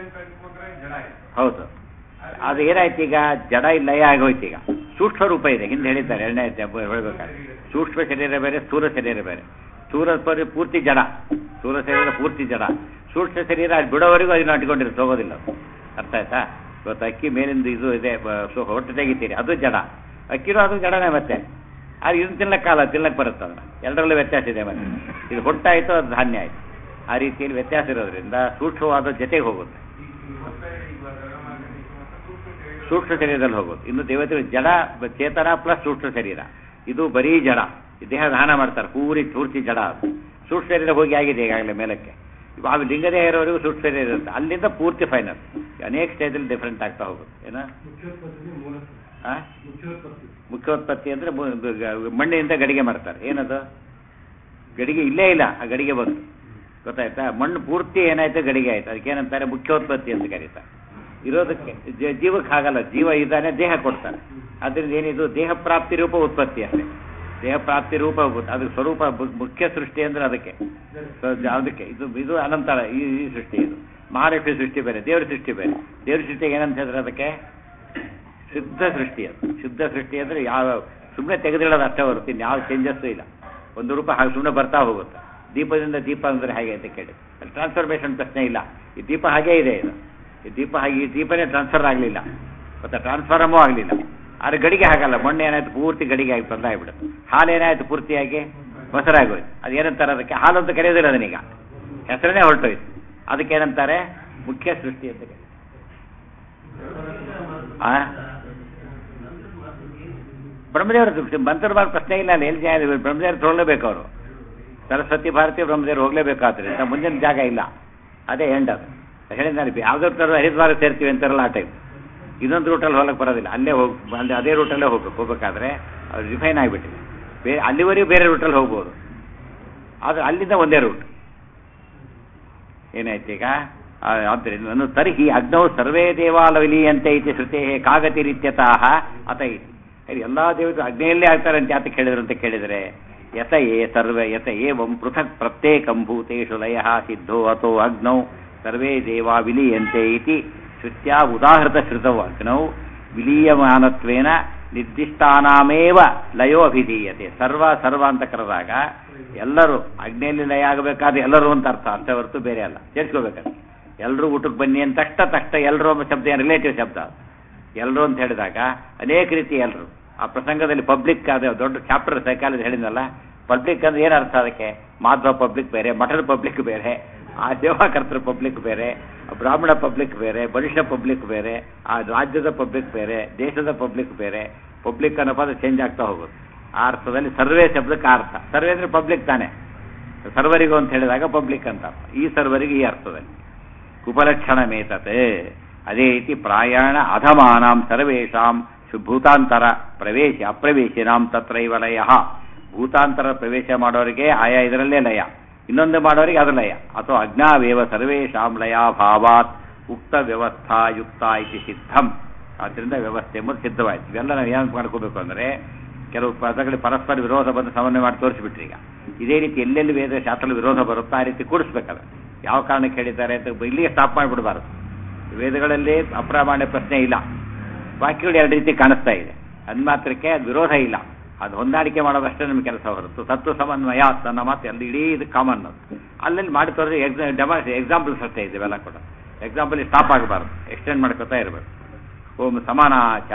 S1: ಹೌದು ಅದು ಏನಾಯ್ತು ಈಗ ಜಡ ಇಲ್ಲ ಲಯ ಆಗೋಯ್ತು ಈಗ ಸೂಕ್ಷ್ಮ ರೂಪ ಇದೆ ಹಿಂದೆ ಹೇಳಿದ್ದಾರೆ ಎರಡನೇ ಅಧ್ಯಾಯ ಹೇಳ್ಬೇಕಾದ್ರೆ ಸೂಕ್ಷ್ಮ ಶರೀರ ಬೇರೆ ಸ್ಥೂಲ ಶರೀರ ಬೇರೆ ಸ್ಥೂಲ ಶರೀರ ಪೂರ್ತಿ ಜಡ ಸ್ಥೂಲ ಶರೀರ ಪೂರ್ತಿ ಜಡ ಸೂಕ್ಷ್ಮ ಶರೀರ ಅದು ಬಿಡೋವರೆಗೂ ಅದನ್ನ ಅಂಟಿಕೊಂಡಿರುತ್ತೆ ಹೋಗೋದಿಲ್ಲ ಅದು. ಅರ್ಥ ಆಯ್ತಾ ಇವತ್ತು ಅಕ್ಕಿ ಮೇಲಿಂದ ಇದು ಇದೆ ಬ- ಸೊ ಹೊಟ್ಟೆ ತೆಗಿತೀರಿ ಅದು ಜಡ ಅಕ್ಕಿನೂ ಅದು ಜಡನೇ ಮತ್ತೆ ಅದು ಇದನ್ನ ತಿನ್ನಕ್ಕಾಗಲ್ಲ ತಿನ್ನಕ್ಕೆ ಬರುತ್ತೆ ಅದನ್ನ ಎರಡರಲ್ಲೂ ವ್ಯತ್ಯಾಸ ಇದೆ ಮತ್ತೆ ಇದು ಹೊಟ್ಟಾಯಿತು ಅದು ಧಾನ್ಯ ಆಯಿತು ಆ ರೀತಿಯಲ್ಲಿ ವ್ಯತ್ಯಾಸ ಇರೋದ್ರಿಂದ ಸೂಕ್ಷ್ಮವಾದ ಜೊತೆಗೆ ಹೋಗುತ್ತೆ ಸೂಕ್ಷ್ಮ ಶರೀರದಲ್ಲಿ ಹೋಗೋದು ಇನ್ನು ದೇವತೆಗಳು ಜಡ ಚೇತನ ಪ್ಲಸ್ ಸೂಕ್ಷ್ಮ ಶರೀರ ಇದು ಬರೀ ಜಡ ಈ ದೇಹ ದಾನ ಮಾಡ್ತಾರೆ ಪೂರಿ ಪೂರ್ತಿ ಜಡ ಅದು ಸೂಕ್ಷ್ಮ ಶರೀರ ಹೋಗಿ ಆಗಿದೆ ಈಗಾಗಲೇ ಮೇಲಕ್ಕೆ ಆ ಲಿಂಗದೇಹ ಇರೋವರೆಗೂ ಸೂಕ್ಷ್ಮ ಶರೀರ ಇರುತ್ತೆ ಅಲ್ಲಿಂದ ಪೂರ್ತಿ ಫೈನಲ್ ಅನೇಕ ಸ್ಟೇಜಲ್ಲಿ ಡಿಫ್ರೆಂಟ್ ಆಗ್ತಾ ಹೋಗುತ್ತೆ ಏನ ಆ? ಮುಖ್ಯೋತ್ಪತ್ತಿ ಅಂದ್ರೆ ಮು- ಗ- ಮಣ್ಣಿನಿಂದ ಗಡಿಗೆ ಮಾಡ್ತಾರೆ ಏನದು ಗಡಿಗೆ ಇಲ್ಲೇ ಇಲ್ಲ ಆ ಗಡಿಗೆ ಬಂತು ಗೊತ್ತಾಯ್ತಾ ಮಣ್ಣು ಪೂರ್ತಿ ಏನಾಯ್ತು ಗಡಿಗೆ ಆಯ್ತು ಅದಕ್ಕೆ ಏನಂತಾರೆ ಮುಖ್ಯೋತ್ಪತ್ತಿ ಅಂತ ಕರೀತಾರೆ ಇರೋದಕ್ಕೆ ಜ- ಜೀವಕ್ಕೆ ಆಗಲ್ಲ ಜೀವ ಇದ್ದಾನೆ ದೇಹ ಕೊಡ್ತಾನೆ ಅದರಿಂದ ಏನಿದು ದೇಹ ಪ್ರಾಪ್ತಿ ರೂಪ ಉತ್ಪತ್ತಿ ಅಷ್ಟೇ ದೇಹ ಪ್ರಾಪ್ತಿ ರೂಪ ಉತ್- ಅದಕ್ಕೆ ಸ್ವರೂಪ ಮು- ಮುಖ್ಯ ಸೃಷ್ಟಿ ಅಂದ್ರೆ ಅದಕ್ಕೆ ಸೊ ಜ- ಅದಕ್ಕೆ ಇದು ಇದು ಅನಂತರ ಈ ಈ ಸೃಷ್ಟಿ ಇದು ಮಹಾಲಕ್ಷ್ಮಿ ಸೃಷ್ಟಿ ಬೇರೆ ದೇವ್ರ ಸೃಷ್ಟಿ ಬೇರೆ ದೇವ್ರ ಸೃಷ್ಟಿಗೆ ಏನಂತ ಹೇಳಿದ್ರೆ ಅದಕ್ಕೆ ಶುದ್ಧ ಸೃಷ್ಟಿ ಅದು ಶುದ್ಧ ಸೃಷ್ಟಿ ಅಂದ್ರೆ ಯಾವ ಸುಮ್ಮನೆ ತೆಗೆದಿಡೋದು ಅಷ್ಟೇ ಹೊರತು ಇನ್ನು ಯಾವ ಚೇಂಜಸ್ಸು ಇಲ್ಲ ಒಂದು ರೂಪ ಹಾಗೆ ಸುಮ್ಮನೆ ಬರ್ತಾ ಹೋಗುತ್ತೆ ದೀಪದಿಂದ ದೀಪ ಅಂದ್ರೆ ಹೇಗೆ ಅಂತ ಕೇಳಿ ಅಲ್ಲಿ ಟ್ರಾನ್ಸ್ಫರ್ಮೇಷನ್ ಪ್ರಶ್ನೆ ಇಲ್ಲ ಈ ದೀಪ ಹಾಗೇ ಇದೆ ಇದು ಈ ದೀಪ ಹಾಗೆ ಈ ದೀಪನೇ ಟ್ರಾನ್ಸ್ಫರ್ ಆಗಲಿಲ್ಲ ಮತ್ತೆ ಟ್ರಾನ್ಸ್ಫಾರಮೂ ಆಗಲಿಲ್ಲ ಆದ್ರೆ ಗಡಿಗೆ ಹಾಗಲ್ಲ ಮಣ್ಣು ಏನಾಯ್ತು ಪೂರ್ತಿ ಗಡಿಗೆ ಆಗಿ ಬದಲಾಗ್ಬಿಡುತ್ತೆ ಹಾಲು ಏನಾಯ್ತು ಪೂರ್ತಿಯಾಗಿ ಮೊಸರಾಗೋಯ್ತು ಅದು ಏನಂತಾರೆ ಅದಕ್ಕೆ ಹಾಲು ಅಂತ ಕರೆಯೋದಿಲ್ಲ ಅದನ್ನೀಗ ಹೆಸರನ್ನೇ ಹೊರಟೋಯ್ತು ಅದಕ್ಕೆ ಏನಂತಾರೆ ಮುಖ್ಯ ಸೃಷ್ಟಿ ಅಂತ ಕರೀತಾರೆ. ಆ ಬ್ರಹ್ಮದೇವರು ಮಂತ್ರವಾದ ಪ್ರಶ್ನೆ ಇಲ್ಲ ಅಲ್ಲಿ ಎಲ್ಲಿ ಜಾಗ ಬ್ರಹ್ಮದೇವರು ಹೋಗ್ಲೇಬೇಕು ಅವರು ಸರಸ್ವತಿ ಭಾರತಿ ಬ್ರಹ್ಮದೇವರು ಹೋಗ್ಲೇಬೇಕಾದ್ರಿಂದ ಮುಂದಿನ ಜಾಗ ಇಲ್ಲ ಅದೇ ಎಂಡ್ ಅದು ಹೇಳಿದ್ದಾರೆ ಯಾವ್ದಾದ್ರು ಹರಿದ್ವಾರ ಸೇರ್ತೀವಿ ಅಂತಾರಲ್ಲ ಆ ಟೈಮ್ ಇನ್ನೊಂದು ರೂಟಲ್ಲಿ ಹೋಗಕ್ಕೆ ಬರೋದಿಲ್ಲ ಅಲ್ಲೇ ಹೋಗಿ ಅಲ್ಲಿ ಅದೇ ರೂಟಲ್ಲೇ ಹೋಗ್ಬೇಕು ಹೋಗ್ಬೇಕಾದ್ರೆ ಅದು ರಿಫೈನ್ ಆಗಿಬಿಟ್ಟಿದೆ ಬೇರೆ ಅಲ್ಲಿವರೆಗೂ ಬೇರೆ ರೂಟಲ್ಲಿ ಹೋಗ್ಬೋದು ಆದರೆ ಅಲ್ಲಿಂದ ಒಂದೇ ರೂಟ್ ಏನಾಯ್ತು ಈಗ ಆ, ಆದ್ದರಿಂದ ನಾನು ತರ್ಹಿ ಅಗ್ನೌ ಸರ್ವೇ ದೇವಾಲ ವಿಲೀಯಂತೆ ಇತಿ ಶ್ರುತೇ ಕಾಗತಿರಿತ್ಯತಃ ಅತ ಇತಿ ಹೇಳಿ ಎಲ್ಲಾ ದೇವತೆಗಳು ಅಗ್ನಿಯಲ್ಲೇ ಆಗ್ತಾರೆ ಅಂತ ಯಾತಕ್ಕೆ ಹೇಳಿದ್ರು ಅಂತ ಕೇಳಿದರೆ ಯತ ಏ ಸರ್ವ ಯತ ಏವಂ ಪೃಥಕ್ ಪ್ರತ್ಯೇಕಂ ಭೂತೇಷು ಲಯ ಸಿದ್ಧೋ ಅಥೋ ಅಗ್ನೌ ಸರ್ವೇ ದೇವಾ ವಿಲೀಯಂತೆ ಇತಿ ಶ್ರುತ್ಯಾ ಉದಾಹೃತ ಶ್ರುತೌ ಅಗ್ನೌ ವಿಲೀಯಮಾನತ್ವೇನ ನಿರ್ದಿಷ್ಟಾನಾಮೇವ ಲಯೋ ಅಭಿಧೀಯತೆ ಸರ್ವ ಸರ್ವ ಅಂತ ಕರೆದಾಗ ಎಲ್ಲರೂ ಅಗ್ನಿಯಲ್ಲಿ ಲಯ ಆಗಬೇಕಾದ್ರೆ ಎಲ್ಲರೂ ಅಂತ ಅರ್ಥ ಅರ್ಥ ಹೊರತು ಬೇರೆ ಅಲ್ಲ ಸೇರಿಸ್ಕೋಬೇಕಾದ್ರೆ ಎಲ್ಲರೂ ಊಟಕ್ಕೆ ಬನ್ನಿ ಅಂತ ತಕ್ಷಣ ತಕ್ಷಣ ಎಲ್ಲರೂ ಎಂಬ ಶಬ್ದ ಏನು ರಿಲೇಟಿವ್ ಶಬ್ದ ಅದು. ಎಲ್ಲರೂ ಅಂತ ಹೇಳಿದಾಗ ಅನೇಕ ರೀತಿ ಎಲ್ಲರೂ ಆ ಪ್ರಸಂಗದಲ್ಲಿ ಪಬ್ಲಿಕ್ ಅದು ದೊಡ್ಡ ಚಾಪ್ಟರ್ ಸೈಕಾಲಜಿ ಹೇಳಿದ್ನಲ್ಲ ಪಬ್ಲಿಕ್ ಅಂದ್ರೆ ಏನು ಅರ್ಥ ಅದಕ್ಕೆ ಮಾಧ್ವ ಪಬ್ಲಿಕ್ ಬೇರೆ ಮಠದ ಪಬ್ಲಿಕ್ ಬೇರೆ ಆ ದೇವಕರ್ತರ ಪಬ್ಲಿಕ್ ಬೇರೆ ಆ ಬ್ರಾಹ್ಮಣ ಪಬ್ಲಿಕ್ ಬೇರೆ ಮನುಷ್ಯ ಪಬ್ಲಿಕ್ ಬೇರೆ ಆ ರಾಜ್ಯದ ಪಬ್ಲಿಕ್ ಬೇರೆ ದೇಶದ ಪಬ್ಲಿಕ್ ಬೇರೆ ಪಬ್ಲಿಕ್ ಅನ್ನೋ ಪದ ಚೇಂಜ್ ಆಗ್ತಾ ಹೋಗುತ್ತೆ ಆ ಅರ್ಥದಲ್ಲಿ ಸರ್ವೇ ಶಬ್ದಕ್ಕೆ ಆ ಅರ್ಥ ಸರ್ವೇ ಅಂದ್ರೆ ಪಬ್ಲಿಕ್ ತಾನೆ ಸರ್ವರಿಗೂ ಅಂತ ಹೇಳಿದಾಗ ಪಬ್ಲಿಕ್ ಅಂತ ಅರ್ಥ. ಈ ಸರ್ವರಿಗೆ ಈ ಅರ್ಥದಲ್ಲಿ ಕುಪಲಕ್ಷಣ ಮೇತತೆ ಅದೇ ರೀತಿ ಪ್ರಾಯಾಣ ಅಧಮಾನಾಂ ಸರ್ವೇಷಾಂ ಶು- ಭೂತಾಂತರ ಪ್ರವೇಶ ಅಪ್ರವೇಶಿನಾಂ ತತ್ರೈವ ಲಯ ಭೂತಾಂತರ ಪ್ರವೇಶ ಮಾಡೋರಿಗೆ ಆಯಾ ಇದರಲ್ಲೇ ಲಯ ಇನ್ನೊಂದು ಮಾಡೋರಿಗೆ ಅದು ಲಯ ಅಥವಾ ಅಜ್ಞಾವೇವ ಸರ್ವೇಷಾಂ ಲಯಾಭಾವಾತ್ ಉಕ್ತ ವ್ಯವಸ್ಥಾ ಯುಕ್ತ ಇತಿ ಸಿದ್ಧಂ ಆದ್ದರಿಂದ ವ್ಯವಸ್ಥೆ ಎಂಬುದು ಸಿದ್ಧವಾಯಿತು ಇವೆಲ್ಲ ನಾವು ಏನು ಮಾಡ್ಕೋಬೇಕು ಅಂದರೆ ಕೆಲವು ಪದಗಳಿಗೆ ಪರಸ್ಪರ ವಿರೋಧ ಬಂದು ಸಮನ್ವಯ ಮಾಡಿ ತೋರಿಸಿಬಿಟ್ರಿ ಈಗ ಇದೇ ರೀತಿ ಎಲ್ಲೆಲ್ಲಿ ವೇದ ಶಾಸ್ತ್ರದ ವಿರೋಧ ಬರುತ್ತೋ ಆ ರೀತಿ ಕೂಡಿಸ್ಬೇಕಾದ್ರೆ ಯಾವ ಕಾರಣಕ್ಕೆ ಹೇಳಿದ್ದಾರೆ ಅಂತ ಇಲ್ಲಿಗೆ ಸ್ಟಾಪ್ ಮಾಡಿಬಿಡಬಾರ್ದು ವೇದಗಳಲ್ಲಿ ಅಪ್ರಾಮಾಣ್ಯ ಪ್ರಶ್ನೆ ಇಲ್ಲ ವಾಕ್ಯಗಳು ಎರಡು ರೀತಿ ಕಾಣಿಸ್ತಾ ಇದೆ ಅಂದ್ ಮಾತ್ರಕ್ಕೆ ಅದು ವಿರೋಧ ಇಲ್ಲ ಅದು ಹೊಂದಾಣಿಕೆ ಮಾಡೋದಷ್ಟೇ ನಮ್ಮ ಕೆಲಸ ಹೊರತು ತತ್ವ ಸಮನ್ವಯ ನನ್ನ ಮಾತು ಅಲ್ಲಿ ಇಡೀ ಇದು ಕಾಮನ್ ಅಲ್ಲಲ್ಲಿ ಮಾಡಿ ತೋರಿಸಿ ಎಕ್ಸಾಮ್ ಡೆಮಾ ಎಕ್ಸಾಂಪಲ್ಸ್ ಅಷ್ಟೇ ಇದೆ ಇವೆಲ್ಲ ಕೂಡ ಎಕ್ಸಾಂಪಲ್ ಸ್ಟಾಪ್ ಆಗಬಾರ್ದು ಎಕ್ಸ್ಟೆಂಡ್ ಮಾಡ್ಕೊತಾ ಇರಬೇಕು ಓಂ ಸಮಾನಾಚ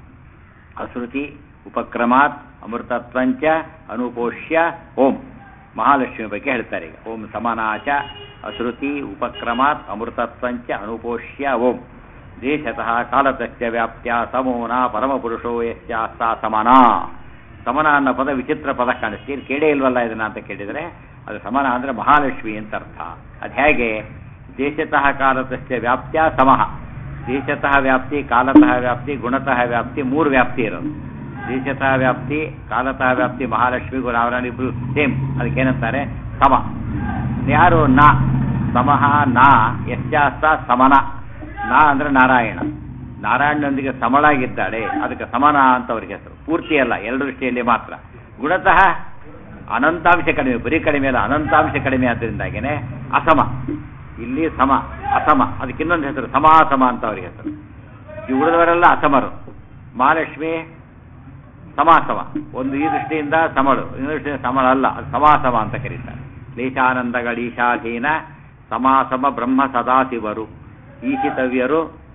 S1: ಅಶ್ರುತಿ ಉಪಕ್ರಮಾತ್ ಅಮೃತತ್ವಂಚ ಅನುಪೋಷ್ಯ ಓಂ ಮಹಾಲಕ್ಷ್ಮಿ ಬಗ್ಗೆ ಹೇಳ್ತಾರೆ ಈಗ ಓಂ ಸಮನಾಚ ಅಶ್ರುತಿ ಉಪಕ್ರಮಾತ್ ಅಮೃತತ್ವಂಚ ಅನುಪೋಷ್ಯ ಓಂ ದೇಶತಃ ಕಾಲತಸ್ಯ ವ್ಯಾಪ್ತ್ಯ ಸಮೋನ ಪರಮಪುರುಷೋ ಯಸ್ಯಾಸ್ತ ಸಮನ ಸಮನ ಅನ್ನೋ ಪದ ವಿಚಿತ್ರ ಪದ ಕಾಣಿಸ್ತೀರಿ ಕೇಳೇ ಇಲ್ವಲ್ಲ ಇದನ್ನ ಅಂತ ಕೇಳಿದರೆ ಅದು ಸಮನ ಅಂದ್ರೆ ಮಹಾಲಕ್ಷ್ಮಿ ಅಂತ ಅರ್ಥ ಅದು ಹೇಗೆ ದೇಶತಃ ಕಾಲತಸ್ಯ ವ್ಯಾಪ್ತ್ಯ ಸಮಃ ದೇಶತಃ ವ್ಯಾಪ್ತಿ ಕಾಲತಃ ವ್ಯಾಪ್ತಿ ಗುಣತಃ ವ್ಯಾಪ್ತಿ ಮೂರು ವ್ಯಾಪ್ತಿ ಇರೋದು ದೇಶತಃ ವ್ಯಾಪ್ತಿ ಕಾಲತಃ ವ್ಯಾಪ್ತಿ ಮಹಾಲಕ್ಷ್ಮಿ ಇಬ್ರು ಸೇಮ್ ಅದಕ್ಕೇನಂತಾರೆ ಸಮ ಯಾರು ನ ಸಮಃ ನ ಯಶ್ಚಾಸ್ತ ಸಮನ ನ ಅಂದ್ರೆ ನಾರಾಯಣ ನಾರಾಯಣನೊಂದಿಗೆ ಸಮಳಾಗಿದ್ದಾಳೆ ಅದಕ್ಕೆ ಸಮನ ಅಂತ ಅವ್ರಿಗೆ ಹೆಸರು ಪೂರ್ತಿ ಅಲ್ಲ ಎರಡು ದೃಷ್ಟಿಯಲ್ಲಿ ಮಾತ್ರ ಗುಣತಃ ಅನಂತಾಂಶ ಕಡಿಮೆ ಬರೀ ಕಡಿಮೆ ಅಲ್ಲ ಅನಂತಾಂಶ ಕಡಿಮೆ ಆದ್ದರಿಂದಾಗೇನೆ ಅಸಮ ಇಲ್ಲಿ ಸಮ ಅಸಮ ಅದಕ್ಕೆ ಇನ್ನೊಂದು ಹೆಸರು ಸಮಾಸಮ ಅಂತ ಅವ್ರಿಗೆ ಹೆಸರು ಈ ಉಳಿದವರೆಲ್ಲ ಅಸಮರು ಮಹಾಲಕ್ಷ್ಮಿ ಸಮಾಸಮ ಒಂದು ಈ ದೃಷ್ಟಿಯಿಂದ ಸಮಳು ಇನ್ನೊಂದು ದೃಷ್ಟಿಯಿಂದ ಸಮಳ ಅಲ್ಲ ಅದು ಸಮಾಸಮ ಅಂತ ಕರೀತಾರೆ ಕ್ಲೇಶಾನಂದಗಳೀಶಾಧೀನ ಸಮಾಸಮ ಬ್ರಹ್ಮ ಸದಾಶಿವರು ಈಶಿತವ್ಯರು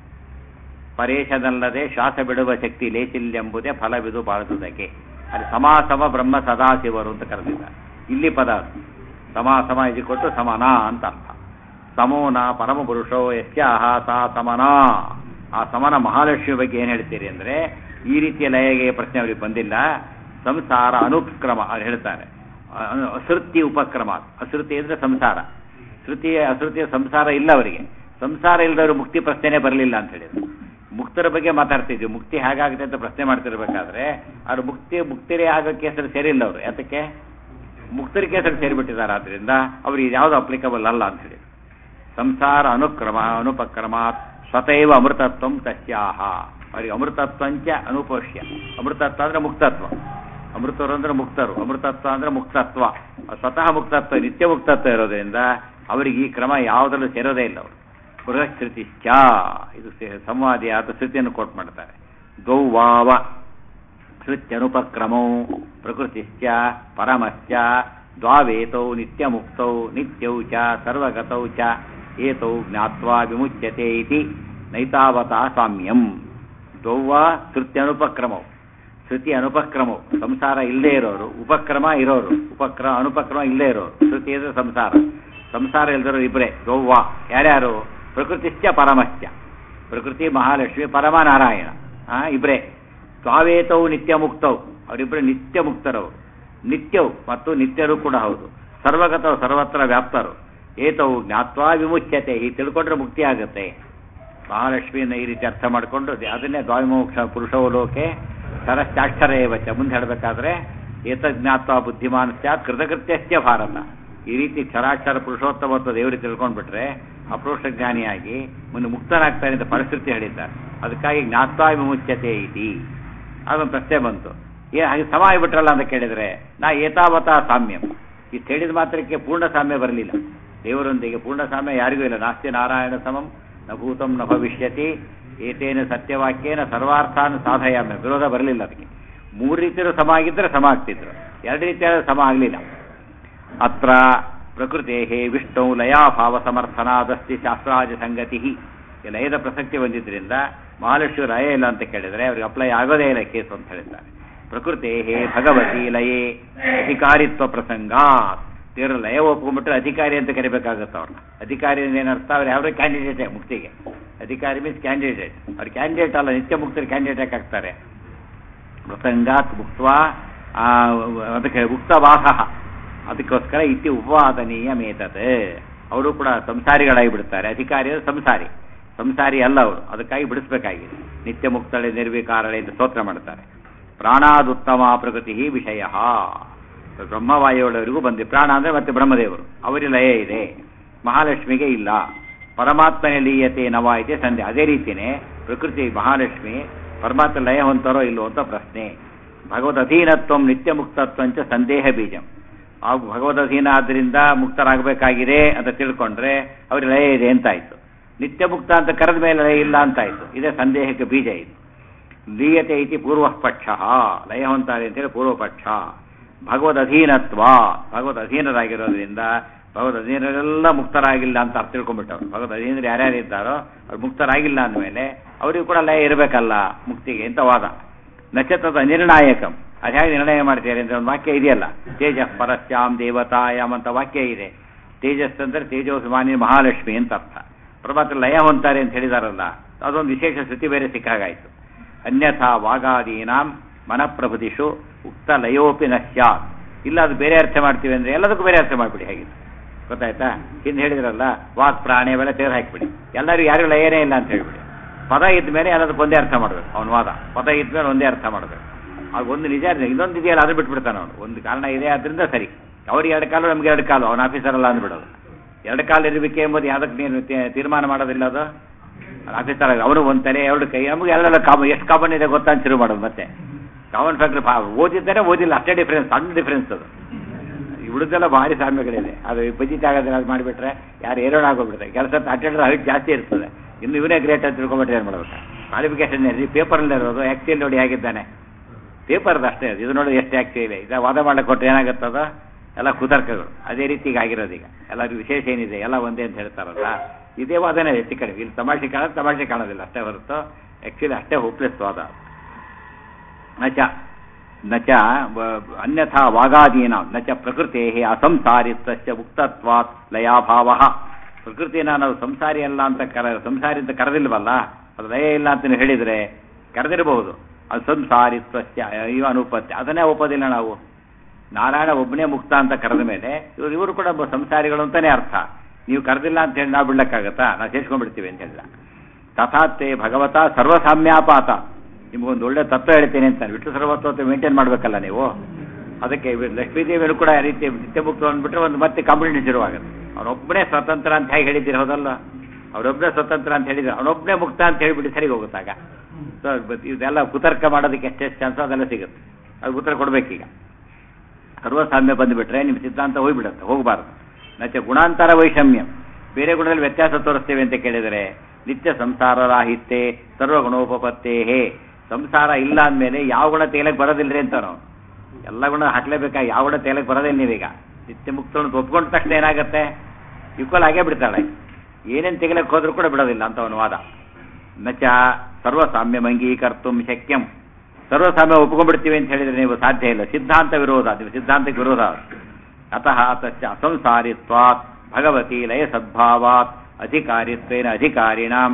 S1: ಪರೇಶನಲ್ಲದೆ ಶ್ವಾಸ ಬಿಡುವ ಶಕ್ತಿ ಲೇಚಿಲ್ಯಂಬುದೇ ಫಲವಿದು ಬಾಳುವುದಕ್ಕೆ ಅಲ್ಲಿ ಸಮಾಸಮ ಬ್ರಹ್ಮ ಸದಾಶಿವರು ಅಂತ ಕರೆದಿದ್ದಾರೆ ಇಲ್ಲಿ ಪದ ಅದು. ಸಮಾಸಮ ಇದು ಕೊಟ್ಟು ಸಮಾನ ಅಂತ ಅರ್ಥ ಸಮೋನ ಪರಮ ಪುರುಷೋ ಯಸ್ಯಾಹ ಸಾ ಸಮನ ಆ ಸಮನ ಮಹಾಲಕ್ಷ್ಮಿ ಬಗ್ಗೆ ಏನು ಹೇಳ್ತೀರಿ ಅಂದ್ರೆ ಈ ರೀತಿಯ ಲಯಗೆ ಪ್ರಶ್ನೆ ಅವರಿಗೆ ಬಂದಿಲ್ಲ ಸಂಸಾರ ಅನುಕ್ರಮ ಅದು ಹೇಳ್ತಾರೆ ಅ- ಅಸೃತಿ ಉಪಕ್ರಮ ಅಸೃತಿ ಅಂದ್ರೆ ಸಂಸಾರ ಶ್ರುತಿಯ ಅಸೃತಿಯ ಸಂಸಾರ ಇಲ್ಲ ಅವರಿಗೆ ಸಂಸಾರ ಇಲ್ಲದವರು ಮುಕ್ತಿ ಪ್ರಶ್ನೆನೇ ಬರಲಿಲ್ಲ ಅಂತ ಹೇಳಿದ್ರು ಮುಕ್ತರ ಬಗ್ಗೆ ಮಾತಾಡ್ತಿದ್ವಿ ಮುಕ್ತಿ ಹೇಗಾಗುತ್ತೆ ಅಂತ ಪ್ರಶ್ನೆ ಮಾಡ್ತಿರ್ಬೇಕಾದ್ರೆ ಅವ್ರು ಮುಕ್ತಿ ಮುಕ್ತಿರೇ ಆಗೋ ಕೇಸಲ್ಲಿ ಸೇರಿಲ್ಲ ಅವರು ಯಾತಕ್ಕೆ ಮುಕ್ತರ ಕೇಸಲ್ಲಿ ಸೇರಿಬಿಟ್ಟಿದ್ದಾರೆ ಆದ್ರಿಂದ ಅವ್ರಿಗೆ ಯಾವುದು ಅಪ್ಲಿಕಬಲ್ ಅಲ್ಲ ಅಂತ ಹೇಳಿ ಸಂಸಾರ ಅನುಕ್ರಮ ಅನುಪಕ್ರಮ ಸ್ವತೈವ ಅಮೃತತ್ವಂ ತಸ್ಯಾಹ ಅವರಿಗೆ ಅಮೃತತ್ವಂಚ ಅನುಪೋಷ್ಯ ಅಮೃತತ್ವ ಅಂದ್ರೆ ಮುಕ್ತತ್ವ ಅಮೃತರು ಅಂದ್ರೆ ಮುಕ್ತರು ಅಮೃತತ್ವ ಅಂದ್ರೆ ಮುಕ್ತತ್ವ ಸ್ವತಃ ಮುಕ್ತತ್ವ ನಿತ್ಯ ಮುಕ್ತತ್ವ ಇರೋದ್ರಿಂದ ಅವರಿಗೆ ಈ ಕ್ರಮ ಯಾವುದರಲ್ಲೂ ಸೇರೋದೇ ಇಲ್ಲ ಅವರು ಬೃಹಶ್ರುತಿಶ್ಚ ಇದು ಸೆ- ಸಂವಾದಿಯಾದ ಶ್ರುತಿಯನ್ನು ಕೋಟ್ ಮಾಡ್ತಾರೆ ಗೌವಾವ ಶ್ರುತ್ಯನುಪಕ್ರಮೌ ಪ್ರಕೃತಿಶ್ಚ ಪರಮಶ್ಚ ದ್ವಾವೇತೌ ನಿತ್ಯಮುಕ್ತೌ ನಿತ್ಯೌ ಚ ಸರ್ವಗತೌ ಚ ಏತೌ ಜ್ಞಾತ್ವಾ ವಿಮುಚ್ಯತೆ ಇತಿ ನೈತಾವತಾ ಸಾಮ್ಯಂ ದ್ವೌವ ಶ್ರುತ್ಯನುಪಕ್ರಮೌ ಶ್ರುತಿ ಅನುಪಕ್ರಮವು ಸಂಸಾರ ಇಲ್ಲೇ ಇರೋರು ಉಪಕ್ರಮ ಇರೋರು ಉಪಕ್ರಮ ಅನುಪಕ್ರಮ ಇಲ್ಲೇ ಇರೋರು ಶ್ರುತಿ ಅಂದ್ರೆ ಸಂಸಾರ ಸಂಸಾರ ಇಲ್ದಿರೋ ಇಬ್ಬರೇ ದ್ವೌವ ಯಾರ್ಯಾರು ಪ್ರಕೃತಿಶ್ಚ ಪರಮಶ್ಚ ಪ್ರಕೃತಿ ಮಹಾಲಕ್ಷ್ಮಿ ಪರಮ ನಾರಾಯಣ ಆ ಇಬ್ರೇ ಸ್ವಾವೇತವು ನಿತ್ಯ ಮುಕ್ತವು ಅವರಿಬ್ಬರು ನಿತ್ಯ ಮುಕ್ತರವರು ನಿತ್ಯವು ಮತ್ತು ನಿತ್ಯರು ಕೂಡ ಹೌದು ಸರ್ವಗತವು ಸರ್ವತ್ರ ವ್ಯಾಪ್ತರು ಏತವು ಜ್ಞಾತ್ವಾ ವಿಮುಚ್ಯತೆ ಈ ತಿಳ್ಕೊಂಡ್ರೆ ಮುಕ್ತಿ ಆಗುತ್ತೆ ಮಹಾಲಕ್ಷ್ಮಿಯನ್ನ ಈ ರೀತಿ ಅರ್ಥ ಮಾಡಿಕೊಂಡು ಅದನ್ನೇ ದ್ವಾವಿಮೋಕ್ಷ ಪುರುಷವಲೋಕೆ ಸರಶ್ಚಾಕ್ಷರ ಏವಚ ಮುಂದೆ ಹೇಳಬೇಕಾದ್ರೆ ಏತಜ್ಞಾತ್ವ ಬುದ್ಧಿಮಾನ್ ಸ್ಯಾತ್ ಕೃತಕೃತ್ಯಸ್ಯ ಭಾರತ ಈ ರೀತಿ ಕ್ಷರಾಕ್ಷರ ಪುರುಷೋತ್ತಮತ್ವ ದೇವರಿಗೆ ತಿಳ್ಕೊಂಡ್ಬಿಟ್ರೆ ಅಪರೋಕ್ಷ ಜ್ಞಾನಿಯಾಗಿ ಮುಂದೆ ಮುಕ್ತನಾಗ್ತಾನೆ ಅಂತ ಪರಿಸ್ಥಿತಿ ಹೇಳಿದ್ದಾರೆ ಅದಕ್ಕಾಗಿ ಜ್ಞಾತ್ವಾ ವಿಮುಚ್ಯತೆ ಇತಿ ಅದೊಂದು ಪ್ರಶ್ನೆ ಬಂತು ಏ ಹಾಗೆ ಸಮ ಆಗಿಬಿಟ್ರಲ್ಲ ಅಂತ ಕೇಳಿದ್ರೆ ನಾ ಏತಾವತಾ ಸಾಮ್ಯಂ ಇಷ್ಟು ಹೇಳಿದ ಮಾತ್ರಕ್ಕೆ ಪೂರ್ಣ ಸಾಮ್ಯ ಬರಲಿಲ್ಲ ದೇವರೊಂದಿಗೆ ಪೂರ್ಣ ಸಾಮ್ಯ ಯಾರಿಗೂ ಇಲ್ಲ ನಾಸ್ತಿ ನಾರಾಯಣ ಸಮಂ ನ ಭೂತಂ ನ ಭವಿಷ್ಯತಿ ಏತೇನ ಸತ್ಯವಾಕ್ಯೇನ ಸರ್ವಾರ್ಥಾನ ಸಾಧಯಾಮ್ಯ ವಿರೋಧ ಬರಲಿಲ್ಲ ಅದಕ್ಕೆ ಮೂರು ರೀತಿಯಲ್ಲೂ ಸಮ ಆಗಿದ್ರೆ ಸಮ ಆಗ್ತಿದ್ರು ಎರಡು ರೀತಿಯಾದ ಸಮ ಆಗಲಿಲ್ಲ ಅತ್ರ ಪ್ರಕೃತೆ ವಿಷ್ಣು ಲಯಾಭಾವ ಸಮರ್ಥನಾದಸ್ತಿ ಶಾಸ್ತ್ರಾಜ ಸಂಗತಿ ಈ ಲಯದ ಪ್ರಸಕ್ತಿ ಬಂದಿದ್ರಿಂದ ಮಹಾಲಕ್ಷ್ಮಿ ಲಯ ಇಲ್ಲ ಅಂತ ಕೇಳಿದ್ರೆ ಅವ್ರಿಗೆ ಅಪ್ಲೈ ಆಗೋದೇ ಇಲ್ಲ ಕೇಸು ಅಂತ ಹೇಳಿದ್ದಾರೆ ಪ್ರಕೃತೆ ಭಗವತಿ ಲಯೇ ಅಧಿಕಾರಿತ್ವ ಪ್ರಸಂಗ ದೇವರ ಲಯ ಒಪ್ಕೊಂಡ್ಬಿಟ್ರೆ ಅಧಿಕಾರಿ ಅಂತ ಕರಿಬೇಕಾಗುತ್ತೆ ಅವ್ರನ್ನ ಅಧಿಕಾರಿ ಅಂದ್ರೆ ಏನರ್ಥ ಅವ್ರು ಯಾವ ಕ್ಯಾಂಡಿಡೇಟೇ ಮುಕ್ತಿಗೆ ಅಧಿಕಾರಿ ಮೀನ್ಸ್ ಕ್ಯಾಂಡಿಡೇಟ್ ಅವ್ರು ಕ್ಯಾಂಡಿಡೇಟ್ ಅಲ್ಲ ನಿತ್ಯ ಮುಕ್ತರು ಕ್ಯಾಂಡಿಡೇಟ್ ಯಾಕೆ ಆಗ್ತಾರೆ ಪ್ರಸಂಗಾತ್ ಮುಕ್ತ ಅದಕ್ಕೆ ಉಕ್ತವಾಸ ಅದಕ್ಕೋಸ್ಕರ ಇತಿ ಉಪವಾದನೀಯ ಮೇತದ್ ಅವರು ಕೂಡ ಸಂಸಾರಿಗಳಾಗಿ ಬಿಡ್ತಾರೆ ಅಧಿಕಾರಿ ಅಂದ್ರೆ ಸಂಸಾರಿ ಸಂಸಾರಿ ಅಲ್ಲ ಅವರು ಅದಕ್ಕಾಗಿ ಬಿಡಿಸ್ಬೇಕಾಗಿದೆ ನಿತ್ಯ ಮುಕ್ತಳೆ ನಿರ್ವಿಕಾರಳೆ ಅಂತ ಸ್ತೋತ್ರ ಮಾಡ್ತಾರೆ ಪ್ರಾಣಾದುತ್ತಮ ಪ್ರಕೃತಿ ವಿಷಯ ಬ್ರಹ್ಮವಾಯುವವರೆಗೂ ಬಂದಿ ಪ್ರಾಣ ಅಂದ್ರೆ ಮತ್ತೆ ಬ್ರಹ್ಮದೇವರು ಅವರಿಗೆ ಲಯ ಇದೆ ಮಹಾಲಕ್ಷ್ಮಿಗೆ ಇಲ್ಲ ಪರಮಾತ್ಮನ ಲೀಯತೆ ನವ ಇದೆ ಸಂಧೆ ಅದೇ ರೀತಿಯೇ ಪ್ರಕೃತಿ ಮಹಾಲಕ್ಷ್ಮಿ ಪರಮಾತ್ಮ ಲಯ ಹೊಂತಾರೋ ಇಲ್ಲೋ ಅಂತ ಪ್ರಶ್ನೆ ಭಗವದ್ ಅಧೀನತ್ವ ನಿತ್ಯ ಮುಕ್ತತ್ವಂಚ ಸಂದೇಹ ಬೀಜಂ ಆ ಭಗವದ್ ಅಧೀನ ಆದ್ರಿಂದ ಮುಕ್ತರಾಗಬೇಕಾಗಿದೆ ಅಂತ ತಿಳ್ಕೊಂಡ್ರೆ ಅವ್ರಿಗೆ ಲಯ ಇದೆ ಅಂತಾಯ್ತು ನಿತ್ಯ ಮುಕ್ತ ಅಂತ ಕರೆದ ಮೇಲೆ ಲಯ ಇಲ್ಲ ಅಂತಾಯ್ತು ಇದೇ ಸಂದೇಹಕ್ಕೆ ಬೀಜ ಇದು ಲೀಯತೆ ಇತಿ ಪೂರ್ವ ಪಕ್ಷ ಲಯ ಹೊಂತಾರೆ ಅಂತೇಳಿ ಪೂರ್ವ ಪಕ್ಷ ಭಗವದ್ ಅಧೀನತ್ವ ಭಗವದ್ ಅಧೀನರಾಗಿರೋದ್ರಿಂದ ಭಗವದ್ ಅಧೀನರೆಲ್ಲ ಮುಕ್ತರಾಗಿಲ್ಲ ಅಂತ ಅರ್ಥ ತಿಳ್ಕೊಂಡ್ಬಿಟ್ಟವ್ರು ಭಗವದ್ ಅಧೀನರು ಯಾರ್ಯಾರು ಇದ್ದಾರೋ ಅವ್ರು ಮುಕ್ತರಾಗಿಲ್ಲ ಅಂದಮೇಲೆ ಅವರಿಗೂ ಕೂಡ ಲಯ ಇರಬೇಕಲ್ಲ ಮುಕ್ತಿಗೆ ಅಂತ ವಾದ ನಚತದ ನಿರ್ಣಾಯಕಂ ಅದು ಹೇಗೆ ನಿರ್ಣಯ ಮಾಡ್ತೀರಿ ಅಂದ್ರೆ ಒಂದು ವಾಕ್ಯ ಇದೆಯಲ್ಲ ತೇಜ ಪರಸ್ಯಾಂ ದೇವತಾಯಾಮ್ ಅಂತ ವಾಕ್ಯ ಇದೆ ತೇಜಸ್ ಅಂದ್ರೆ ತೇಜೋಭಿಮಾನಿ ಮಹಾಲಕ್ಷ್ಮಿ ಅಂತ ಅರ್ಥ ಪರಮಾತ್ಮ ಲಯ ಹೊಂತಾರೆ ಅಂತ ಹೇಳಿದಾರಲ್ಲ ಅದೊಂದು ವಿಶೇಷ ಶ್ರುತಿ ಬೇರೆ ಸಿಕ್ಕಾಗಾಯಿತು ಅನ್ಯಥಾ ವಾಗಾದೀನಾಂ ಮನಪ್ರಭುತಿಷು ಉಕ್ತ ಲಯೋಪಿ ನ ಸ್ಯಾತ್ ಇಲ್ಲ ಅದು ಬೇರೆ ಅರ್ಥ ಮಾಡ್ತೀವಿ ಅಂದ್ರೆ ಎಲ್ಲದಕ್ಕೂ ಬೇರೆ ಅರ್ಥ ಮಾಡ್ಬಿಡಿ ಹೇಗೆ ಗೊತ್ತಾಯ್ತಾ ಹಿಂದೆ ಹೇಳಿದ್ರಲ್ಲ ವಾಕ್ ಪ್ರಾಣಿ ಅವೆಲ್ಲ ತೆಗೆದು ಹಾಕಿಬಿಡಿ ಎಲ್ಲರಿಗೂ ಯಾರಿಗೂ ಲಯನೇ ಇಲ್ಲ ಅಂತ ಹೇಳ್ಬಿಡಿ ಪದ ಇದ್ದ ಮೇಲೆ ಎಲ್ಲದಕ್ಕೆ ಒಂದೇ ಅರ್ಥ ಮಾಡಬೇಕು ಅವನ ವಾದ ಪದ ಇದ್ದ ಮೇಲೆ ಒಂದೇ ಅರ್ಥ ಮಾಡಬೇಕು ಆಗ ಒಂದು ನಿಜ ಇದೆ ಇನ್ನೊಂದು ಇದೆಯಲ್ಲ ಅದು ಬಿಟ್ಬಿಡ್ತಾನೆ ಅವನು ಒಂದು ಕಾರಣ ಇದೆ ಆದ್ರಿಂದ ಸರಿ ಅವ್ರಿಗೆ ಎರಡು ಕಾಲು ನಮ್ಗೆ ಎರಡು ಕಾಲು ಅವನ ಆಫೀಸರ್ ಅಲ್ಲ ಅಂದ್ಬಿಡೋದು ಎರಡು ಕಾಲು ಇರಬೇಕೆ ಎಂಬುದು ಯಾವುದಕ್ಕೆ ನೀನು ತೀ- ತೀರ್ಮಾನ ಮಾಡೋದಿಲ್ಲ ಅದು ಆಫೀಸರ್ ಅವನು ಒಂದು ತಲೆ ಎರಡು ಕೈ ನಮಗೆ ಎಲ್ಲೆಲ್ಲ ಕಾಮನ್ ಎಷ್ಟು ಕಾಮನ್ ಇದೆ ಗೊತ್ತಾ ಅಂತ ಶುರು ಮಾಡೋದು ಮತ್ತೆ ಕಾಮನ್ ಫ್ಯಾಕ್ಟ್ರಿ ಓದಿದ್ದಾರೆ ಓದಿಲ್ಲ ಅಷ್ಟೇ ಡಿಫ್ರೆನ್ಸ್ ಸಣ್ಣ ಡಿಫ್ರೆನ್ಸ್ ಅದು ಉಳಿದೆಲ್ಲ ಭಾರಿ ಸಾಮ್ಯಗಳಿದೆ ಅದು ಬಜೆಟ್ ಆಗೋದಿಲ್ಲ ಅದು ಮಾಡಿಬಿಟ್ರೆ ಯಾರು ಏರೋಣ ಆಗೋಗ್ಬಿಡುತ್ತೆ ಕೆಲಸ ಅಟೆಂಡರ್ ಹೈಟ್ ಜಾಸ್ತಿ ಇರ್ತದೆ ಇನ್ನು ಇವನೇ ಗ್ರೇಟ್ ಅಂತ ತಿಳ್ಕೊಂಬಿಟ್ರೆ ಏನು ಮಾಡ್ಬೇಕು ಕ್ವಾಲಿಫಿಕೇಶನ್ ಏನು ಪೇಪರಲ್ಲಿ ಇರೋದು ಆ್ಯಕ್ಚುಲಿ ನೋಡಿ ಹೇಗಿದ್ದಾನೆ ಪೇಪರ್ದು ಅಷ್ಟೇ ಅದು ಇದು ನೋಡಿ ಎಷ್ಟು ಆ್ಯಕ್ಚುಲಿ ಇದೆ ಇದು ವಾದ ಮಾಡಕ್ಕೆ ಕೊಟ್ಟರೆ ಏನಾಗುತ್ತದ ಎಲ್ಲ ಕುತರ್ಕಗಳು ಅದೇ ರೀತಿ ಈಗ ಆಗಿರೋದು ಈಗ ಎಲ್ಲ ವಿಶೇಷ ಏನಿದೆ ಎಲ್ಲ ಒಂದೇ ಅಂತ ಹೇಳ್ತಾರಲ್ಲ ಇದೇ ವಾದನೆ ಹೆಚ್ಚು ಕಡಿಮೆ ಇಲ್ಲಿ ತಮಾಷೆ ಕಾಣೋದು ತಮಾಷೆ ಕಾಣೋದಿಲ್ಲ ಅಷ್ಟೇ ಹೊರತು ಆ್ಯಕ್ಚುಲಿ ಅಷ್ಟೇ ಹೋಪ್ಲೆಸ್ ವಾದ ನಚ ನಚ ವ- ಅನ್ಯಥಾ ವಾಗಾದೀನ ನಚ ಪ್ರಕೃತೆ ಅಸಂಸಾರಿತ್ವಸ್ಯ ಮುಕ್ತತ್ವಾತ್ ಲಯಾಭಾವ ಪ್ರಕೃತಿನ ನಾವು ಸಂಸಾರಿ ಅಲ್ಲ ಅಂತ ಕರ ಸಂಸಾರಿ ಅಂತ ಕರೆದಿಲ್ವಲ್ಲ ಅದು ಲಯ ಇಲ್ಲ ಅಂತ ನೀವು ಹೇಳಿದ್ರೆ ಕರೆದಿರಬಹುದು ಅದು ಸಂಸಾರಿತ್ವಸ್ಯ ಇವ ಅನುಪತ್ಯ ಅದನ್ನೇ ಒಪ್ಪೋದಿಲ್ಲ ನಾವು ನಾರಾಯಣ ಒಬ್ಬನೇ ಮುಕ್ತ ಅಂತ ಕರೆದ ಮೇಲೆ ಇವರು ಇವರು ಕೂಡ ಒಬ್ಬ ಸಂಸಾರಿಗಳು ಅಂತಾನೆ ಅರ್ಥ ನೀವು ಕರೆದಿಲ್ಲ ಅಂತ ಹೇಳಿ ನಾವು ಬಿಡ್ಲಕ್ಕಾಗತ್ತಾ ನಾವು ಸೇರ್ಸ್ಕೊಂಡ್ಬಿಡ್ತೀವಿ ಅಂತ ಹೇಳಿದ ತಥಾತೆ ಭಗವತ ಸರ್ವಸಾಮ್ಯಾಪಾತ ನಿಮಗೊಂದು ಒಳ್ಳೆ ತತ್ವ ಹೇಳ್ತೇನೆ ಅಂತ ವಿಷ್ಣು ಸರ್ವತ್ವ ಮೇಂಟೈನ್ ಮಾಡಬೇಕಲ್ಲ ನೀವು ಅದಕ್ಕೆ ಇವ್ರು ಲಕ್ಷ್ಮೀದೇವಿಯರು ಕೂಡ ಆ ರೀತಿ ನಿತ್ಯಮುಕ್ತ ಅಂದ್ಬಿಟ್ರೆ ಒಂದು ಮತ್ತೆ ಕಾಂಪಿಟೇಷನ್ ಶುರುವಾಗುತ್ತೆ ಅವನೊಬ್ಬನೇ ಸ್ವತಂತ್ರ ಅಂತ ಹೇಗೆ ಹೇಳಿದ್ದೀರಿ ಹೌದಲ್ಲ ಅವರೊಬ್ಬನೇ ಸ್ವತಂತ್ರ ಅಂತ ಹೇಳಿದ್ರೆ ಅವನೊಬ್ಬನೇ ಮುಕ್ತ ಅಂತ ಹೇಳಿಬಿಟ್ಟು ಸರಿ ಹೋಗುತ್ತಾಗ ಸೊ ಇದೆಲ್ಲ ಕುತರ್ಕ ಮಾಡೋದಕ್ಕೆ ಎಷ್ಟೆಷ್ಟು ಚಾನ್ಸ್ ಅದೆಲ್ಲ ಸಿಗುತ್ತೆ ಅದು ಉತ್ತರ ಕೊಡ್ಬೇಕೀಗ ಸರ್ವಸಾಮ್ಯ ಬಂದುಬಿಟ್ರೆ ನಿಮ್ಮ ಸಿದ್ಧಾಂತ ಹೋಗ್ಬಿಡುತ್ತೆ ಹೋಗಬಾರ್ದು ನಚ ಗುಣಾಂತರ ವೈಷಮ್ಯ ಬೇರೆ ಗುಣದಲ್ಲಿ ವ್ಯತ್ಯಾಸ ತೋರಿಸ್ತೇವೆ ಅಂತ ಕೇಳಿದರೆ ನಿತ್ಯ ಸಂಸಾರ ರಾಹಿತ್ಯೆ ಸರ್ವಗುಣೋಪಪತ್ತೇ ಹೇ ಸಂಸಾರ ಇಲ್ಲ ಅಂದಮೇಲೆ ಯಾವ ಗುಣ ತೇಲಕ್ಕೆ ಬರೋದಿಲ್ರಿ ಅಂತ ನಾವು ಎಲ್ಲ ಗುಣ ಹಾಕ್ಲೇಬೇಕಾ ಯಾವ ಗುಣ ತೇಲಕ್ಕೆ ಬರೋದಿಲ್ಲ ನೀವೀಗ ನಿತ್ಯ ಮುಕ್ತವನ್ನು ಒಪ್ಕೊಂಡ ತಕ್ಷಣ ಏನಾಗುತ್ತೆ ಈಕ್ವಲ್ ಆಗೇ ಬಿಡ್ತಾಳೆ ಏನೇನು ತೆಗಿಲಕ್ಕೆ ಹೋದ್ರೂ ಕೂಡ ಬಿಡೋದಿಲ್ಲ ಅಂತ ಅವನ ವಾದ ನಚ ಸರ್ವಸಾಮ್ಯಂ ಅಂಗೀಕರ್ತು ಶಕ್ಯಂ ಸರ್ವಸಾಮ್ಯ ಒಪ್ಕೊಂಡ್ಬಿಡ್ತೀವಿ ಅಂತ ಹೇಳಿದ್ರೆ ನೀವು ಸಾಧ್ಯ ಇಲ್ಲ ಸಿದ್ಧಾಂತ ವಿರೋಧ ನೀವು ಸಿದ್ಧಾಂತಕ್ಕೆ ವಿರೋಧ ಅತಃ ತಚ್ಚ ಅಸಂಸಾರಿತ್ವಾತ್ ಭಗವತಿ ಲಯ ಸದ್ಭಾವಾತ್ ಅಧಿಕಾರಿತ್ವೇನ ಅಧಿಕಾರಿಣಾಂ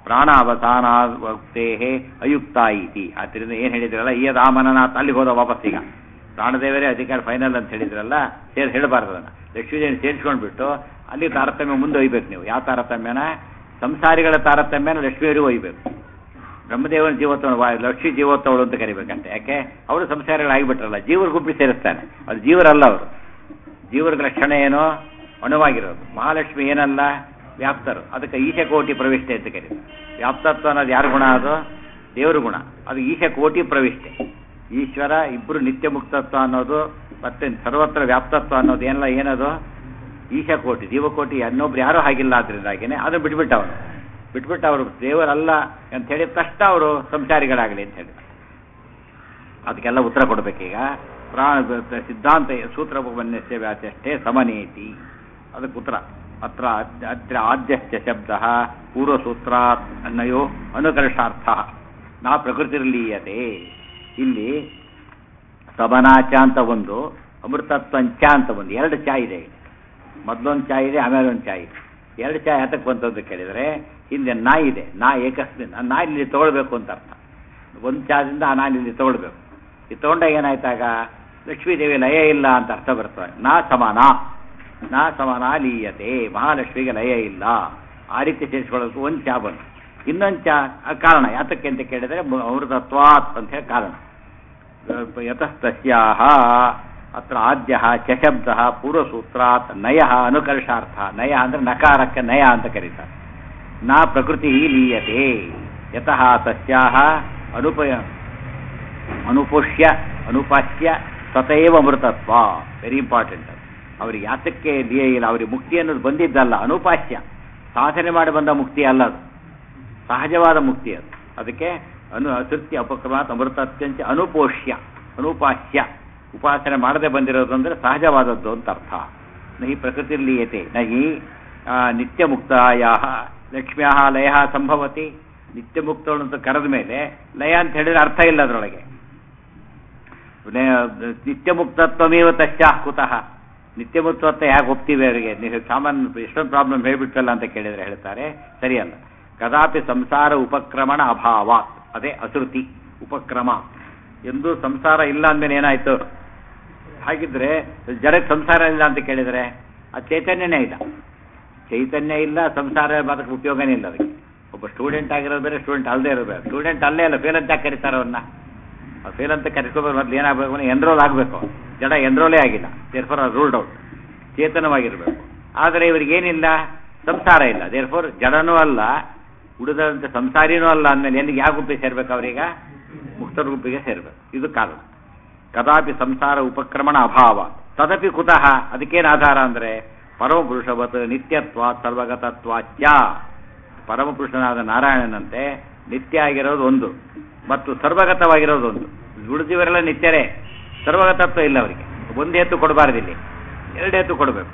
S1: ಪ್ರಾಣಾವಸಾನಾವಕ್ತೇ ಅಯುಕ್ತ ಇತಿ ಆದ್ದರಿಂದ ಏನು ಹೇಳಿದ್ರಲ್ಲ ಈ ರಾಮನನಾಥ್ ಅಲ್ಲಿಗೆ ಹೋದ ವಾಪಸ್ ಈಗ ಪ್ರಾಣದೇವರೇ ಅಧಿಕಾರ ಫೈನಲ್ ಅಂತ ಹೇಳಿದ್ರಲ್ಲ ಸೇರಿ ಹೇಳಬಾರ್ದು ಅದನ್ನ ಲಕ್ಷ್ಮೀದೇವಿ ಸೇರಿಸ್ಕೊಂಡ್ಬಿಟ್ಟು ಅಲ್ಲಿ ತಾರತಮ್ಯ ಮುಂದೆ ಒಯ್ಬೇಕು ನೀವು ಯಾವ ತಾರತಮ್ಯನ ಸಂಸಾರಿಗಳ ತಾರತಮ್ಯನ ಲಕ್ಷ್ಮಿಯವರಿಗೂ ಒಯ್ಬೇಕು ಬ್ರಹ್ಮದೇವನ ಜೀವೋತ್ಸವ ಲಕ್ಷ್ಮೀ ಜೀವೋತ್ಸವಳು ಅಂತ ಕರಿಬೇಕಂತೆ ಯಾಕೆ ಅವರು ಸಂಸಾರಗಳಾಗಿಬಿಟ್ರಲ್ಲ ಜೀವರ ಗುಂಪಿ ಸೇರಿಸ್ತಾನೆ ಅದು ಜೀವರಲ್ಲ ಅವರು ಜೀವರ ಲಕ್ಷಣ ಏನೋ ಅಣುವಾಗಿರೋದು ಮಹಾಲಕ್ಷ್ಮಿ ಏನಲ್ಲ ವ್ಯಾಪ್ತರು ಅದಕ್ಕೆ ಈಶ ಕೋಟಿ ಪ್ರವಿಷ್ಠೆ ಅಂತ ಕರೀತಾರೆ ವ್ಯಾಪ್ತತ್ವ ಅನ್ನೋದು ಯಾರ ಗುಣ ಅದು ದೇವರ ಗುಣ ಅದು ಈಶ ಕೋಟಿ ಪ್ರವಿಷ್ಠೆ ಈಶ್ವರ ಇಬ್ಬರು ನಿತ್ಯ ಮುಕ್ತತ್ವ ಅನ್ನೋದು ಮತ್ತೆ ಸರ್ವತ್ರ ವ್ಯಾಪ್ತತ್ವ ಅನ್ನೋದು ಏನಲ್ಲ ಏನದು ಈಶ ಕೋಟಿ ಜೀವಕೋಟಿ ಇನ್ನೊಬ್ರು ಯಾರೂ ಹಾಗಿಲ್ಲ ಆದ್ರಿಂದಾಗೇನೆ ಅದು ಬಿಟ್ಬಿಟ್ಟು ಅವನು ಬಿಟ್ಬಿಟ್ಟು ಅವರು ದೇವರಲ್ಲ ಅಂತ ಹೇಳಿದ ತಕ್ಷಣ ಅವರು ಸಂಸಾರಿಗಳಾಗಲಿ ಅಂತ ಹೇಳಿ ಅದಕ್ಕೆಲ್ಲ ಉತ್ತರ ಕೊಡ್ಬೇಕೀಗ ಪ್ರಾಣ ಸಿದ್ಧಾಂತ ಸೂತ್ರವನ್ಯಸ್ಯ ವ್ಯಾಚಷ್ಟೇ ಸಮನೇತಿ ಅದಕ್ಕೆ ಉತ್ತರ ಅತ್ರ ಅತ್ರ ಆದ್ಯಶ್ಚ ಶಬ್ದ ಪೂರ್ವಸೂತ್ರಾತ್ ಅನ್ನಯೋ ಅನುಕರ್ಷಾರ್ಥ ನಾ ಪ್ರಕೃತಿರ್ಲೀಯತೆ ಇಲ್ಲಿ ಸಬನಾಚ ಅಂತ ಒಂದು ಅಮೃತತ್ವಂಚ ಅಂತ ಒಂದು ಎರಡು ಚಾ ಇದೆ ಮೊದಲೊಂದು ಚಾ ಇದೆ ಆಮೇಲೆ ಒಂದು ಚಾ ಇದೆ ಎರಡು ಚಾ ಯಾತಕ್ಕೆ ಬಂತು ಅಂತ ಕೇಳಿದರೆ ಹಿಂದೆ ನಾಯಿ ಇದೆ ನಾ ಏಕಸ್ಮಿನ್ ಆ ನಾಯಿ ಇಲ್ಲಿ ತಗೊಳ್ಬೇಕು ಅಂತ ಅರ್ಥ ಒಂದು ಚಾದಿಂದ ಆ ನಾಯಿ ಇಲ್ಲಿ ತಗೊಳ್ಬೇಕು ಇದು ತಗೊಂಡಾಗ ಏನಾಯ್ತಾಗ ಲಕ್ಷ್ಮೀದೇವಿ ಲಯ ಇಲ್ಲ ಅಂತ ಅರ್ಥ ಬರ್ತದೆ ನಾ ಸಮಾನ ನಾ ಸಮಾನ ಲೀಯತೆ ಮಹಾಲಕ್ಷ್ಮಿಗೆ ಲಯ ಇಲ್ಲ ಆ ರೀತಿ ಸೇರಿಸ್ಕೊಳ್ಳೋದು ಒಂದು ಚಾ ಬಂತು ಇನ್ನೊಂದು ಚಾ ಆ ಕಾರಣ ಯಾತಕ್ಕೆ ಅಂತ ಕೇಳಿದರೆ ಅಮೃತತ್ವಾತ್ ಅಂತ ಹೇಳಿ ಕಾರಣ ಯತಸ್ತಸ್ಯಾಹ ಅತ್ರ ಆದ್ಯ ಚ ಶಬ್ದ ಪೂರ್ವಸೂತ್ರಾತ್ ನಯ ಅನುಕರ್ಷಾರ್ಥ ನಯ ಅಂದ್ರೆ ನಕಾರಕ್ಕೆ ನಯ ಅಂತ ಕರೀತಾರೆ ನಾ ಪ್ರಕೃತಿ ಲೀಯತೆ ಯತಃ ತಸ್ಯಾಹ ಅನುಪಯ ಅನುಪುಷ್ಯ ಅನುಪಾಸ್ಯ ಸ್ವತೇವ ಅಮೃತತ್ವ ವೆರಿ ಇಂಪಾರ್ಟೆಂಟ್ ಅವ್ರಿಗೆ ಯಾತಕ್ಕೆ ಲೀಯ ಇಲ್ಲ ಅವ್ರಿಗೆ ಮುಕ್ತಿ ಅನ್ನೋದು ಬಂದಿದ್ದಲ್ಲ ಅನುಪಾಸ್ಯ ಸಾಧನೆ ಮಾಡಿ ಬಂದ ಮುಕ್ತಿ ಅಲ್ಲ ಅದು ಸಹಜವಾದ ಮುಕ್ತಿ ಅದು ಅದಕ್ಕೆ ಅನು ಅತೃಪ್ತಿ ಅಪಕ್ರಮಾತ್ ಅಮೃತತ್ಯಂಚ ಅನುಪೋಷ್ಯ ಅನುಪಾಸ್ಯ ಉಪಾಸನೆ ಮಾಡದೆ ಬಂದಿರೋದು ಅಂದರೆ ಸಹಜವಾದದ್ದು ಅಂತ ಅರ್ಥ ನಹಿ ಪ್ರಕೃತಿರ್ಲೀಯತೆ ನಹಿ ನಿತ್ಯ ಮುಕ್ತಾಯ ಲಕ್ಷ್ಮ್ಯಾ ಲಯ ಸಂಭವತಿ ನಿತ್ಯ ಮುಕ್ತಗಳು ಅಂತ ಕರೆದ ಮೇಲೆ ಲಯ ಅಂತ ಹೇಳಿದ್ರೆ ಅರ್ಥ ಇಲ್ಲ ಅದರೊಳಗೆ ನಿತ್ಯ ಮುಕ್ತತ್ವಮೇವ ತಶ್ಚಾ ಕುತಃ ನಿತ್ಯ ಮುಕ್ತತ್ವ ಯಾಕೆ ಒಪ್ತೀವಿ ಅವರಿಗೆ ನೀವು ಸಾಮಾನ್ಯ ಎಷ್ಟೊಂದು ಪ್ರಾಬ್ಲಮ್ ಹೇಳ್ಬಿಟ್ಟಲ್ಲ ಅಂತ ಕೇಳಿದ್ರೆ ಹೇಳ್ತಾರೆ ಸರಿಯಲ್ಲ ಕದಾಪಿ ಸಂಸಾರ ಉಪಕ್ರಮಣ ಅಭಾವ ಅದೇ ಅಸೃತಿ ಉಪಕ್ರಮ ಎಂದು ಸಂಸಾರ ಇಲ್ಲ ಅಂದ್ಮೇಲೆ ಏನಾಯ್ತು ಹಾಗಿದ್ರೆ ಜಡಕ್ಕೆ ಸಂಸಾರ ಇಲ್ಲ ಅಂತ ಕೇಳಿದ್ರೆ ಅದು ಚೈತನ್ಯನೇ ಇಲ್ಲ ಚೈತನ್ಯ ಇಲ್ಲ ಸಂಸಾರ ಅದಕ್ಕೆ ಉಪಯೋಗನೇ ಇಲ್ಲ ಅದಕ್ಕೆ ಒಬ್ಬ ಸ್ಟೂಡೆಂಟ್ ಆಗಿರೋದು ಬೇರೆ ಸ್ಟೂಡೆಂಟ್ ಅಲ್ಲದೆ ಇರೋದು ಬೇರೆ ಸ್ಟೂಡೆಂಟ್ ಅಲ್ಲೇ ಅಲ್ಲ ಫೇಲ್ ಅಂತ ಕರೀತಾರೆ ಅವನ್ನ ಫೇಲ್ ಅಂತ ಕರೆಸ್ಕೋಬೇಕು ಮೊದಲು ಏನಾಗಬೇಕು ಎನ್ರೋಲ್ ಆಗಬೇಕು ಜಡ ಎನ್ರೋಲೇ ಆಗಿಲ್ಲ ದೇರ್ಫೋರ್ ರೂಲ್ಡ್ ಔಟ್ ಚೇತನವಾಗಿರಬೇಕು ಆದರೆ ಇವರಿಗೇನಿಲ್ಲ ಸಂಸಾರ ಇಲ್ಲ ದೇರ್ಫೋರ್ ಜಡನೂ ಅಲ್ಲ ಉಳಿದಂತೆ ಸಂಸಾರಿನೂ ಅಲ್ಲ ಅಂದಮೇಲೆ ಎಲ್ಲಿಗೆ ಯಾವ ಗುಂಪಿಗೆ ಸೇರ್ಬೇಕು ಅವರೀಗ ಮುಕ್ತ ಗುಂಪಿಗೆ ಸೇರ್ಬೇಕು ಇದು ಕಾರಣ ಕದಾಪಿ ಸಂಸಾರ ಉಪಕ್ರಮಣ ಅಭಾವ ತದಪಿ ಕುತಃ ಅದಕ್ಕೇನು ಆಧಾರ ಅಂದರೆ ಪರಮಪುರುಷವತ್ ನಿತ್ಯತ್ವ ಸರ್ವಗತತ್ವಾಚ್ಯ ಪರಮಪುರುಷನಾದ ನಾರಾಯಣನಂತೆ ನಿತ್ಯ ಆಗಿರೋದು ಒಂದು ಮತ್ತು ಸರ್ವಗತವಾಗಿರೋದು ಒಂದು ಉಳಿದಿವರೆಲ್ಲ ನಿತ್ಯರೇ ಸರ್ವಗತತ್ವ ಇಲ್ಲ ಅವರಿಗೆ ಒಂದು ಎತ್ತು ಕೊಡಬಾರ್ದಿಲ್ಲಿ ಎರಡು ಎತ್ತು ಕೊಡಬೇಕು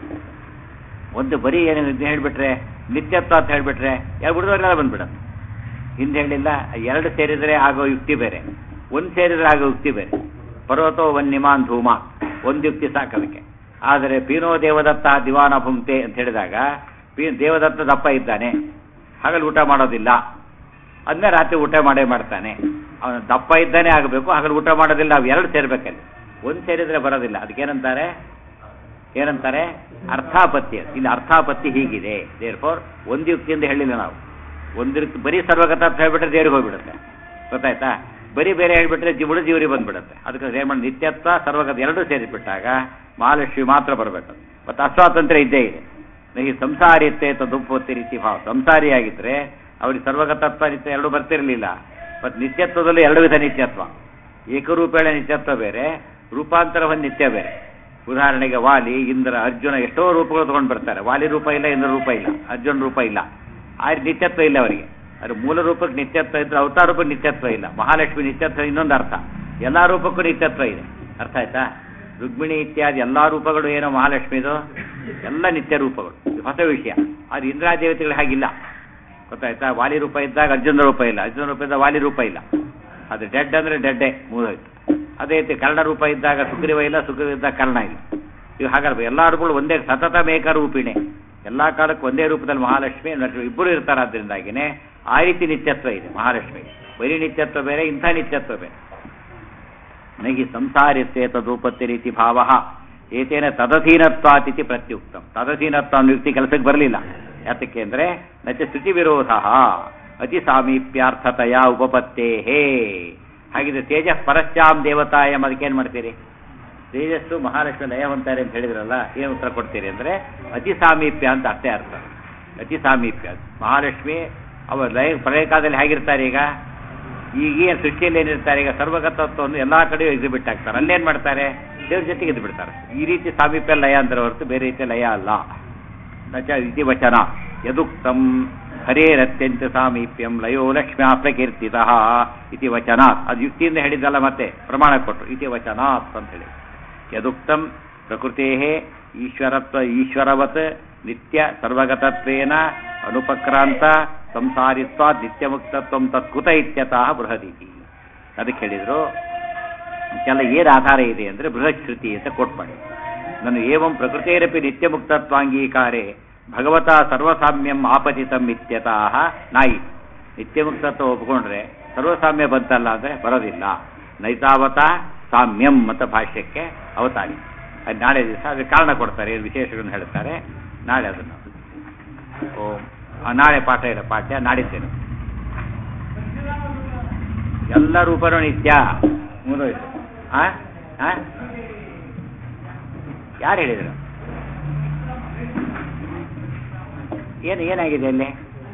S1: ಒಂದು ಬರೀ ಏನು ಹೇಳಿಬಿಟ್ರೆ ನಿತ್ಯತ್ವ ಅಂತ ಹೇಳಿಬಿಟ್ರೆ ಎರಡು ಉಳಿದವರೆಲ್ಲ ಬಂದ್ಬಿಡತ್ತೆ ಹಿಂದೆ ಹೇಳಿಲ್ಲ ಎರಡು ಸೇರಿದರೆ ಆಗೋ ಯುಕ್ತಿ ಬೇರೆ ಒಂದು ಸೇರಿದರೆ ಆಗೋ ಯುಕ್ತಿ ಬೇರೆ ಪರ್ವತೋ ವನ್ಯಮಾನ್ ಧೂಮ ಒಂದು ಯುಕ್ತಿ ಸಾಕದಕ್ಕೆ ಆದರೆ ಪೀನೋ ದೇವದತ್ತ ದಿವಾನ ಭುಂಕ್ತೆ ಅಂತ ಹೇಳಿದಾಗ ಪೀ ದೇವದತ್ತ ದಪ್ಪ ಇದ್ದಾನೆ ಹಗಲು ಊಟ ಮಾಡೋದಿಲ್ಲ ಅದನ್ನೇ ರಾತ್ರಿ ಊಟ ಮಾಡೇ ಮಾಡ್ತಾನೆ ಅವನು ದಪ್ಪ ಇದ್ದಾನೆ ಆಗಬೇಕು ಹಗಲು ಊಟ ಮಾಡೋದಿಲ್ಲ ಅವು ಎರಡು ಸೇರ್ಬೇಕಲ್ಲಿ ಒಂದು ಸೇರಿದ್ರೆ ಬರೋದಿಲ್ಲ ಅದಕ್ಕೇನಂತಾರೆ ಏನಂತಾರೆ ಅರ್ಥಾಪತ್ತಿ ಅದು. ಇಲ್ಲಿ ಅರ್ಥಾಪತ್ತಿ ಹೀಗಿದೆ ದೇರ್ ಫೋರ್ ಒಂದು ಯುಕ್ತಿಯಿಂದ ಹೇಳಿಲ್ಲ ನಾವು ಒಂದು ರೀತಿ ಬರೀ ಸರ್ವಗತ ಅಂತ ಹೇಳ್ಬಿಟ್ರೆ ದೇವ್ರಿಗೆ ಹೋಗ್ಬಿಡುತ್ತೆ ಗೊತ್ತಾಯ್ತಾ ಬರೀ ಬೇರೆ ಹೇಳ್ಬಿಟ್ರೆ ಜೀವಳು ಜೀವರಿಗೆ ಬಂದ್ಬಿಡುತ್ತೆ ಅದಕ್ಕೆ ಏನ್ ಮಾಡಿ ನಿತ್ಯತ್ವ ಸರ್ವಗತ ಎರಡೂ ಸೇರಿಬಿಟ್ಟಾಗ ಮಹಾಲಕ್ಷ್ಮಿ ಮಾತ್ರ ಬರಬೇಕು ಮತ್ತು ಅಸ್ವಾತಂತ್ರ್ಯ ಇದ್ದೇ ಇದೆ ನಹಿ ಸಂಸಾರಿತ್ತೆ ತದುಪತ್ತಿ ರೀತಿ ಭಾವ ಸಂಸಾರಿಯಾಗಿದ್ರೆ ಅವ್ರಿಗೆ ಸರ್ವಗತತ್ವ ನಿತ್ಯ ಎರಡು ಬರ್ತಿರಲಿಲ್ಲ ಮತ್ತು ನಿತ್ಯತ್ವದಲ್ಲಿ ಎರಡು ವಿಧ ನಿತ್ಯತ್ವ ಏಕರೂಪೇಣ ನಿತ್ಯತ್ವ ಬೇರೆ ರೂಪಾಂತರ ಒಂದು ನಿತ್ಯ ಬೇರೆ ಉದಾಹರಣೆಗೆ ವಾಲಿ ಇಂದ್ರ ಅರ್ಜುನ ಎಷ್ಟೋ ರೂಪಗಳು ತಗೊಂಡು ಬರ್ತಾರೆ ವಾಲಿ ರೂಪ ಇಲ್ಲ ಇಂದ್ರ ರೂಪ ಇಲ್ಲ ಅರ್ಜುನ ರೂಪ ಇಲ್ಲ ಆ ನಿತ್ಯತ್ವ ಇಲ್ಲ ಅವರಿಗೆ ಅದು ಮೂಲ ರೂಪಕ್ಕೆ ನಿತ್ಯತ್ವ ಇದ್ರೆ ಅವತಾರ ರೂಪಕ್ಕೆ ನಿತ್ಯತ್ವ ಇಲ್ಲ ಮಹಾಲಕ್ಷ್ಮಿ ನಿತ್ಯತ್ವ ಇನ್ನೊಂದು ಅರ್ಥ ಎಲ್ಲಾ ರೂಪಕ್ಕೂ ನಿತ್ಯತ್ವ ಇದೆ ಅರ್ಥ ಆಯ್ತಾ ರುಕ್ಮಿಣಿ ಇತ್ಯಾದಿ ಎಲ್ಲಾ ರೂಪಗಳು ಏನೋ ಮಹಾಲಕ್ಷ್ಮಿದು ಎಲ್ಲ ನಿತ್ಯ ರೂಪಗಳು ಇದು ಹೊಸ ವಿಷಯ ಅದು ಇಂದ್ರಾ ದೇವತೆಗಳು ಹಾಗಿಲ್ಲ ಗೊತ್ತಾಯ್ತಾ ವಾಲಿ ರೂಪ ಇದ್ದಾಗ ಅರ್ಜುನ ರೂಪ ಇಲ್ಲ ಅರ್ಜುನ ರೂಪ ಇದ್ದಾಗ ವಾಲಿ ರೂಪ ಇಲ್ಲ ಅದು ಡೆಡ್ ಅಂದ್ರೆ ಡೆಡ್ಡೆ ಮುಗಿದೋಯ್ತು ಅದೇ ರೀತಿ ಕರ್ಣ ರೂಪ ಇದ್ದಾಗ ಸುಗ್ರೀವ ಇಲ್ಲ ಸುಗ್ರೀವ ಇದ್ದಾಗ ಕರ್ಣ ಇಲ್ಲ ಇವು ಹಾಗಾದ್ರೆ ಎಲ್ಲಾ ರೂಪಗಳು ಒಂದೇ ಸತತ ಮೇಕ ರೂಪಿಣೆ ಎಲ್ಲಾ ಕಾಲಕ್ಕೂ ಒಂದೇ ರೂಪದಲ್ಲಿ ಮಹಾಲಕ್ಷ್ಮಿ ಲಕ್ಷ್ಮಿ ಇಬ್ಬರು ಇರ್ತಾರಾದ್ರಿಂದಾಗಿನೇ ಆ ರೀತಿ ನಿತ್ಯತ್ವ ಇದೆ ಮಹಾಲಕ್ಷ್ಮಿ ಬರೀ ನಿತ್ಯತ್ವ ಬೇರೆ ಇಂಥ ನಿತ್ಯತ್ವ ಬೇರೆ ನಗಿ ಸಂಸಾರಿತ್ವೇ ತದೂಪತ್ತಿ ರೀತಿ ಭಾವ ಏತೇನ ತದಧೀನತ್ವಾತಿಥಿ ಪ್ರತ್ಯುಕ್ತಂ ತದಧೀನತ್ವ ಅನ್ನೋ ಯುಕ್ತಿ ಕೆಲಸಕ್ಕೆ ಬರಲಿಲ್ಲ ಯಾತಕ್ಕೆ ಅಂದ್ರೆ ನಚ ಶ್ರುತಿ ವಿರೋಧ ಅತಿ ಸಾಮೀಪ್ಯಾರ್ಥತೆಯ ಉಪಪತ್ತೇ ಹೇ ಹಾಗಿದ್ರೆ ತೇಜ ಪರಶ್ಚಾಂ ದೇವತಾಯಂ ಅದಕ್ಕೇನು ಮಾಡ್ತೀರಿ ತೇಜಸ್ಸು ಮಹಾಲಕ್ಷ್ಮಿ ಲಯವಂತಾರೆ ಅಂತ ಹೇಳಿದ್ರಲ್ಲ ಏನು ಉತ್ತರ ಕೊಡ್ತೀರಿ ಅಂದ್ರೆ ಅತಿ ಸಾಮೀಪ್ಯ ಅಂತ ಅಷ್ಟೇ ಅರ್ಥ ಅತಿ ಸಾಮೀಪ್ಯ ಮಹಾಲಕ್ಷ್ಮಿ ಅವರು ಲಯ ಪ್ರಳಯಕಾಲದಲ್ಲಿ ಹೇಗಿರ್ತಾರೆ ಈಗ ಈಗೇನು ಸೃಷ್ಟಿಯಲ್ಲಿ ಏನಿರ್ತಾರೆ ಈಗ ಸರ್ವಗತತ್ವವನ್ನು ಎಲ್ಲಾ ಕಡೆಯೂ ಎಕ್ಸಿಬಿಟ್ ಆಗ್ತಾರೆ ಅಲ್ಲೇನ್ ಮಾಡ್ತಾರೆ ದೇವ್ರ ಜೊತೆಗೆ ಇದ್ದು ಬಿಡ್ತಾರೆ ಈ ರೀತಿ ಸಾಮೀಪ್ಯ ಲಯ ಅಂದ್ರೆ ಹೊರತು ಬೇರೆ ರೀತಿಯ ಲಯ ಅಲ್ಲ ನಚ ಇತಿ ವಚನ ಯದುಕ್ತಂ ಹರೇರತ್ಯಂತ ಸಾಮೀಪ್ಯಂ ಲಯೋ ಲಕ್ಷ್ಮ್ಯಾ ಪ್ರಕೀರ್ತಿತ ಇತಿ ವಚನಾತ್ ಅದು ಯುಕ್ತಿಯಿಂದ ಹೇಳಿದ್ದಲ್ಲ ಮತ್ತೆ ಪ್ರಮಾಣ ಕೊಟ್ಟರು ಇತಿ ವಚನಾತ್ ಅಂತ ಹೇಳಿ ಯದುಕ್ತಂ ಪ್ರಕೃತೇ ಈಶ್ವರತ್ವ ಈಶ್ವರವತ್ ನಿತ್ಯ ಸರ್ವಗತತ್ವೇನ ಅನುಪಕ್ರಾಂತ ಸಂಸಾರಿತ್ವ ನಿತ್ಯಮುಕ್ತತ್ವ ತತ್ಕೃತ ಇತ್ಯತಃ ಬೃಹದೀತಿ ಅದಕ್ಕೆ ಹೇಳಿದ್ರು ಇದಕ್ಕೆಲ್ಲ ಏನು ಆಧಾರ ಇದೆ ಅಂದ್ರೆ ಬೃಹತ್ ಶ್ರುತಿ ಅಂತ ಕೋಟ್ ಮಾಡಿ ನಾನು ಏವಂ ಪ್ರಕೃತೇರಪಿ ನಿತ್ಯಮುಕ್ತತ್ವಾಂಗೀಕಾರೆ ಭಗವತ ಸರ್ವಸಾಮ್ಯಂ ಆಪತಿತಂ ಇತ್ಯತಃ ನಾಯಿ ನಿತ್ಯಮುಕ್ತತ್ವ ಒಪ್ಕೊಂಡ್ರೆ ಸರ್ವಸಾಮ್ಯ ಬಂತಲ್ಲ ಅಂದ್ರೆ ಬರೋದಿಲ್ಲ ನೈತಾವತ ಸಾಮ್ಯಂ ಅಂತ ಭಾಷ್ಯಕ್ಕೆ ಅವತಾರಿ ಅದು ನಾಳೆ ದಿವಸ ಅದಕ್ಕೆ ಕಾರಣ ಕೊಡ್ತಾರೆ ಏನು ವಿಶೇಷಗಳನ್ನು ಹೇಳ್ತಾರೆ ನಾಳೆ ಅದನ್ನು ಓಂ ಆ, ನಾಳೆ ಪಾಠ ಇಲ್ಲ ಪಾಠ್ಯ ನಾಡಿದ್ದೇನೆ ಎಲ್ಲ ರೂಪನೂ ನಿತ್ಯ ಮುಗಿದೋಯ್ತು ಆ ಆ? ಯಾರು ಹೇಳಿದರು ಏನು ಏನಾಗಿದೆ ಅಲ್ಲಿ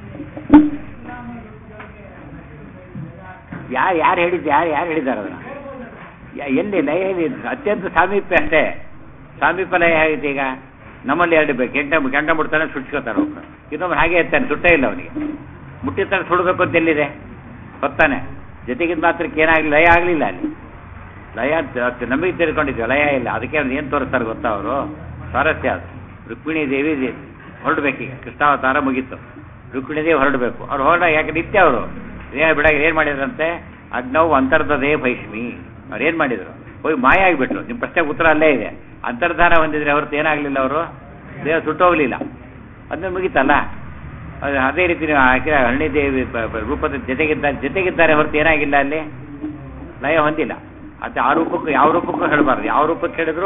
S1: ಯಾರು ಯಾರು ಹೇಳಿದ್ದು ಯಾರು ಯಾರು ಹೇಳಿದ್ದಾರೆ ಅದನ್ನ ಯಾ- ಎಲ್ಲಿ ಲಯ ಎಲ್ಲಿ ಅತ್ಯಂತ ಸಾಮೀಪ್ಯ ಅಷ್ಟೇ ಸಾಮೀಪ್ಯ ಲಯ ಆಗಿದೆ ಈಗ ನಮ್ಮಲ್ಲಿ ಎರಡು ಬೇಕು ಕೆಂಡ ಕೆಂಡ ಮುಡ್ತಾನೆ ಸುಟ್ಕೋತಾರೆ ಒಬ್ಬರು ಇನ್ನೊಬ್ಬರು ಹಾಗೆ ಇರ್ತಾನೆ ಸುಟ್ಟೇ ಇಲ್ಲ ಅವನಿಗೆ ಮುಟ್ಟಿರ್ತಾನೆ ಸುಡಬೇಕು ಅಂತ ಎಲ್ಲಿದೆ ಗೊತ್ತಾನೆ ಜೊತೆಗಿಂದ ಮಾತ್ರಕ್ಕೆ ಏನಾಗಲಿ ಲಯ ಆಗಲಿಲ್ಲ ಅಲ್ಲಿ ಲಯ ಅಂತ ನಮಗೆ ತಿಳ್ಕೊಂಡಿದ್ವಿ ಲಯ ಇಲ್ಲ ಅದಕ್ಕೆ ಅವ್ರು ಏನು ತೋರಿಸ್ತಾರೆ ಗೊತ್ತಾ ಅವರು ಸ್ವಾರಸ್ಯ ಅದು ರುಕ್ಮಿಣಿ ದೇವಿ ದೇ- ಹೊರಡ್ಬೇಕೀಗ ಕೃಷ್ಣಾವತಾರ ಮುಗೀತು ರುಕ್ಮಿಣಿ ದೇವಿ ಹೊರಡಬೇಕು ಅವ್ರು ಹೊರಡ ಯಾಕೆ ನಿತ್ಯ ಅವರು ಏನ್ ಬಿಡಾಗ ಏನು ಮಾಡಿದ್ರಂತೆ ಅಗ್ನವು ಅಂತರ್ಧದೇ ಭೈಷ್ಮಿ ಅವ್ರು ಏನು ಮಾಡಿದ್ರು ಹೋಗಿ ಮಾಯ ಆಗಿಬಿಟ್ರು ನಿಮ್ಮ ಪ್ರಶ್ನೆಗೆ ಉತ್ತರ ಅಲ್ಲೇ ಇದೆ ಅಂತರ್ಧಾನ ಹೊಂದಿದ್ರೆ ಹೊರತು ಏನಾಗಲಿಲ್ಲ ಅವರು ದೇಹ ಸುಟ್ಟೋಗ್ಲಿಲ್ಲ ಅದನ್ನ ಮುಗೀತಲ್ಲ ಅದು ಅದೇ ರೀತಿ ನೀವು ಆಕೆ ಹಳ್ಳಿದೇವಿ ಬ- ಬ- ರೂಪದ ಜೊತೆಗಿದ್ದಾರೆ ಜೊತೆಗಿದ್ದಾರೆ ಹೊರತು ಏನಾಗಿಲ್ಲ ಅಲ್ಲಿ ಲಯ ಹೊಂದಿಲ್ಲ ಅದು ಆ ರೂಪಕ್ಕೂ ಯಾವ ರೂಪಕ್ಕೂ ಹೇಳಬಾರ್ದು ಯಾವ ರೂಪಕ್ಕೆ ಹೇಳಿದ್ರು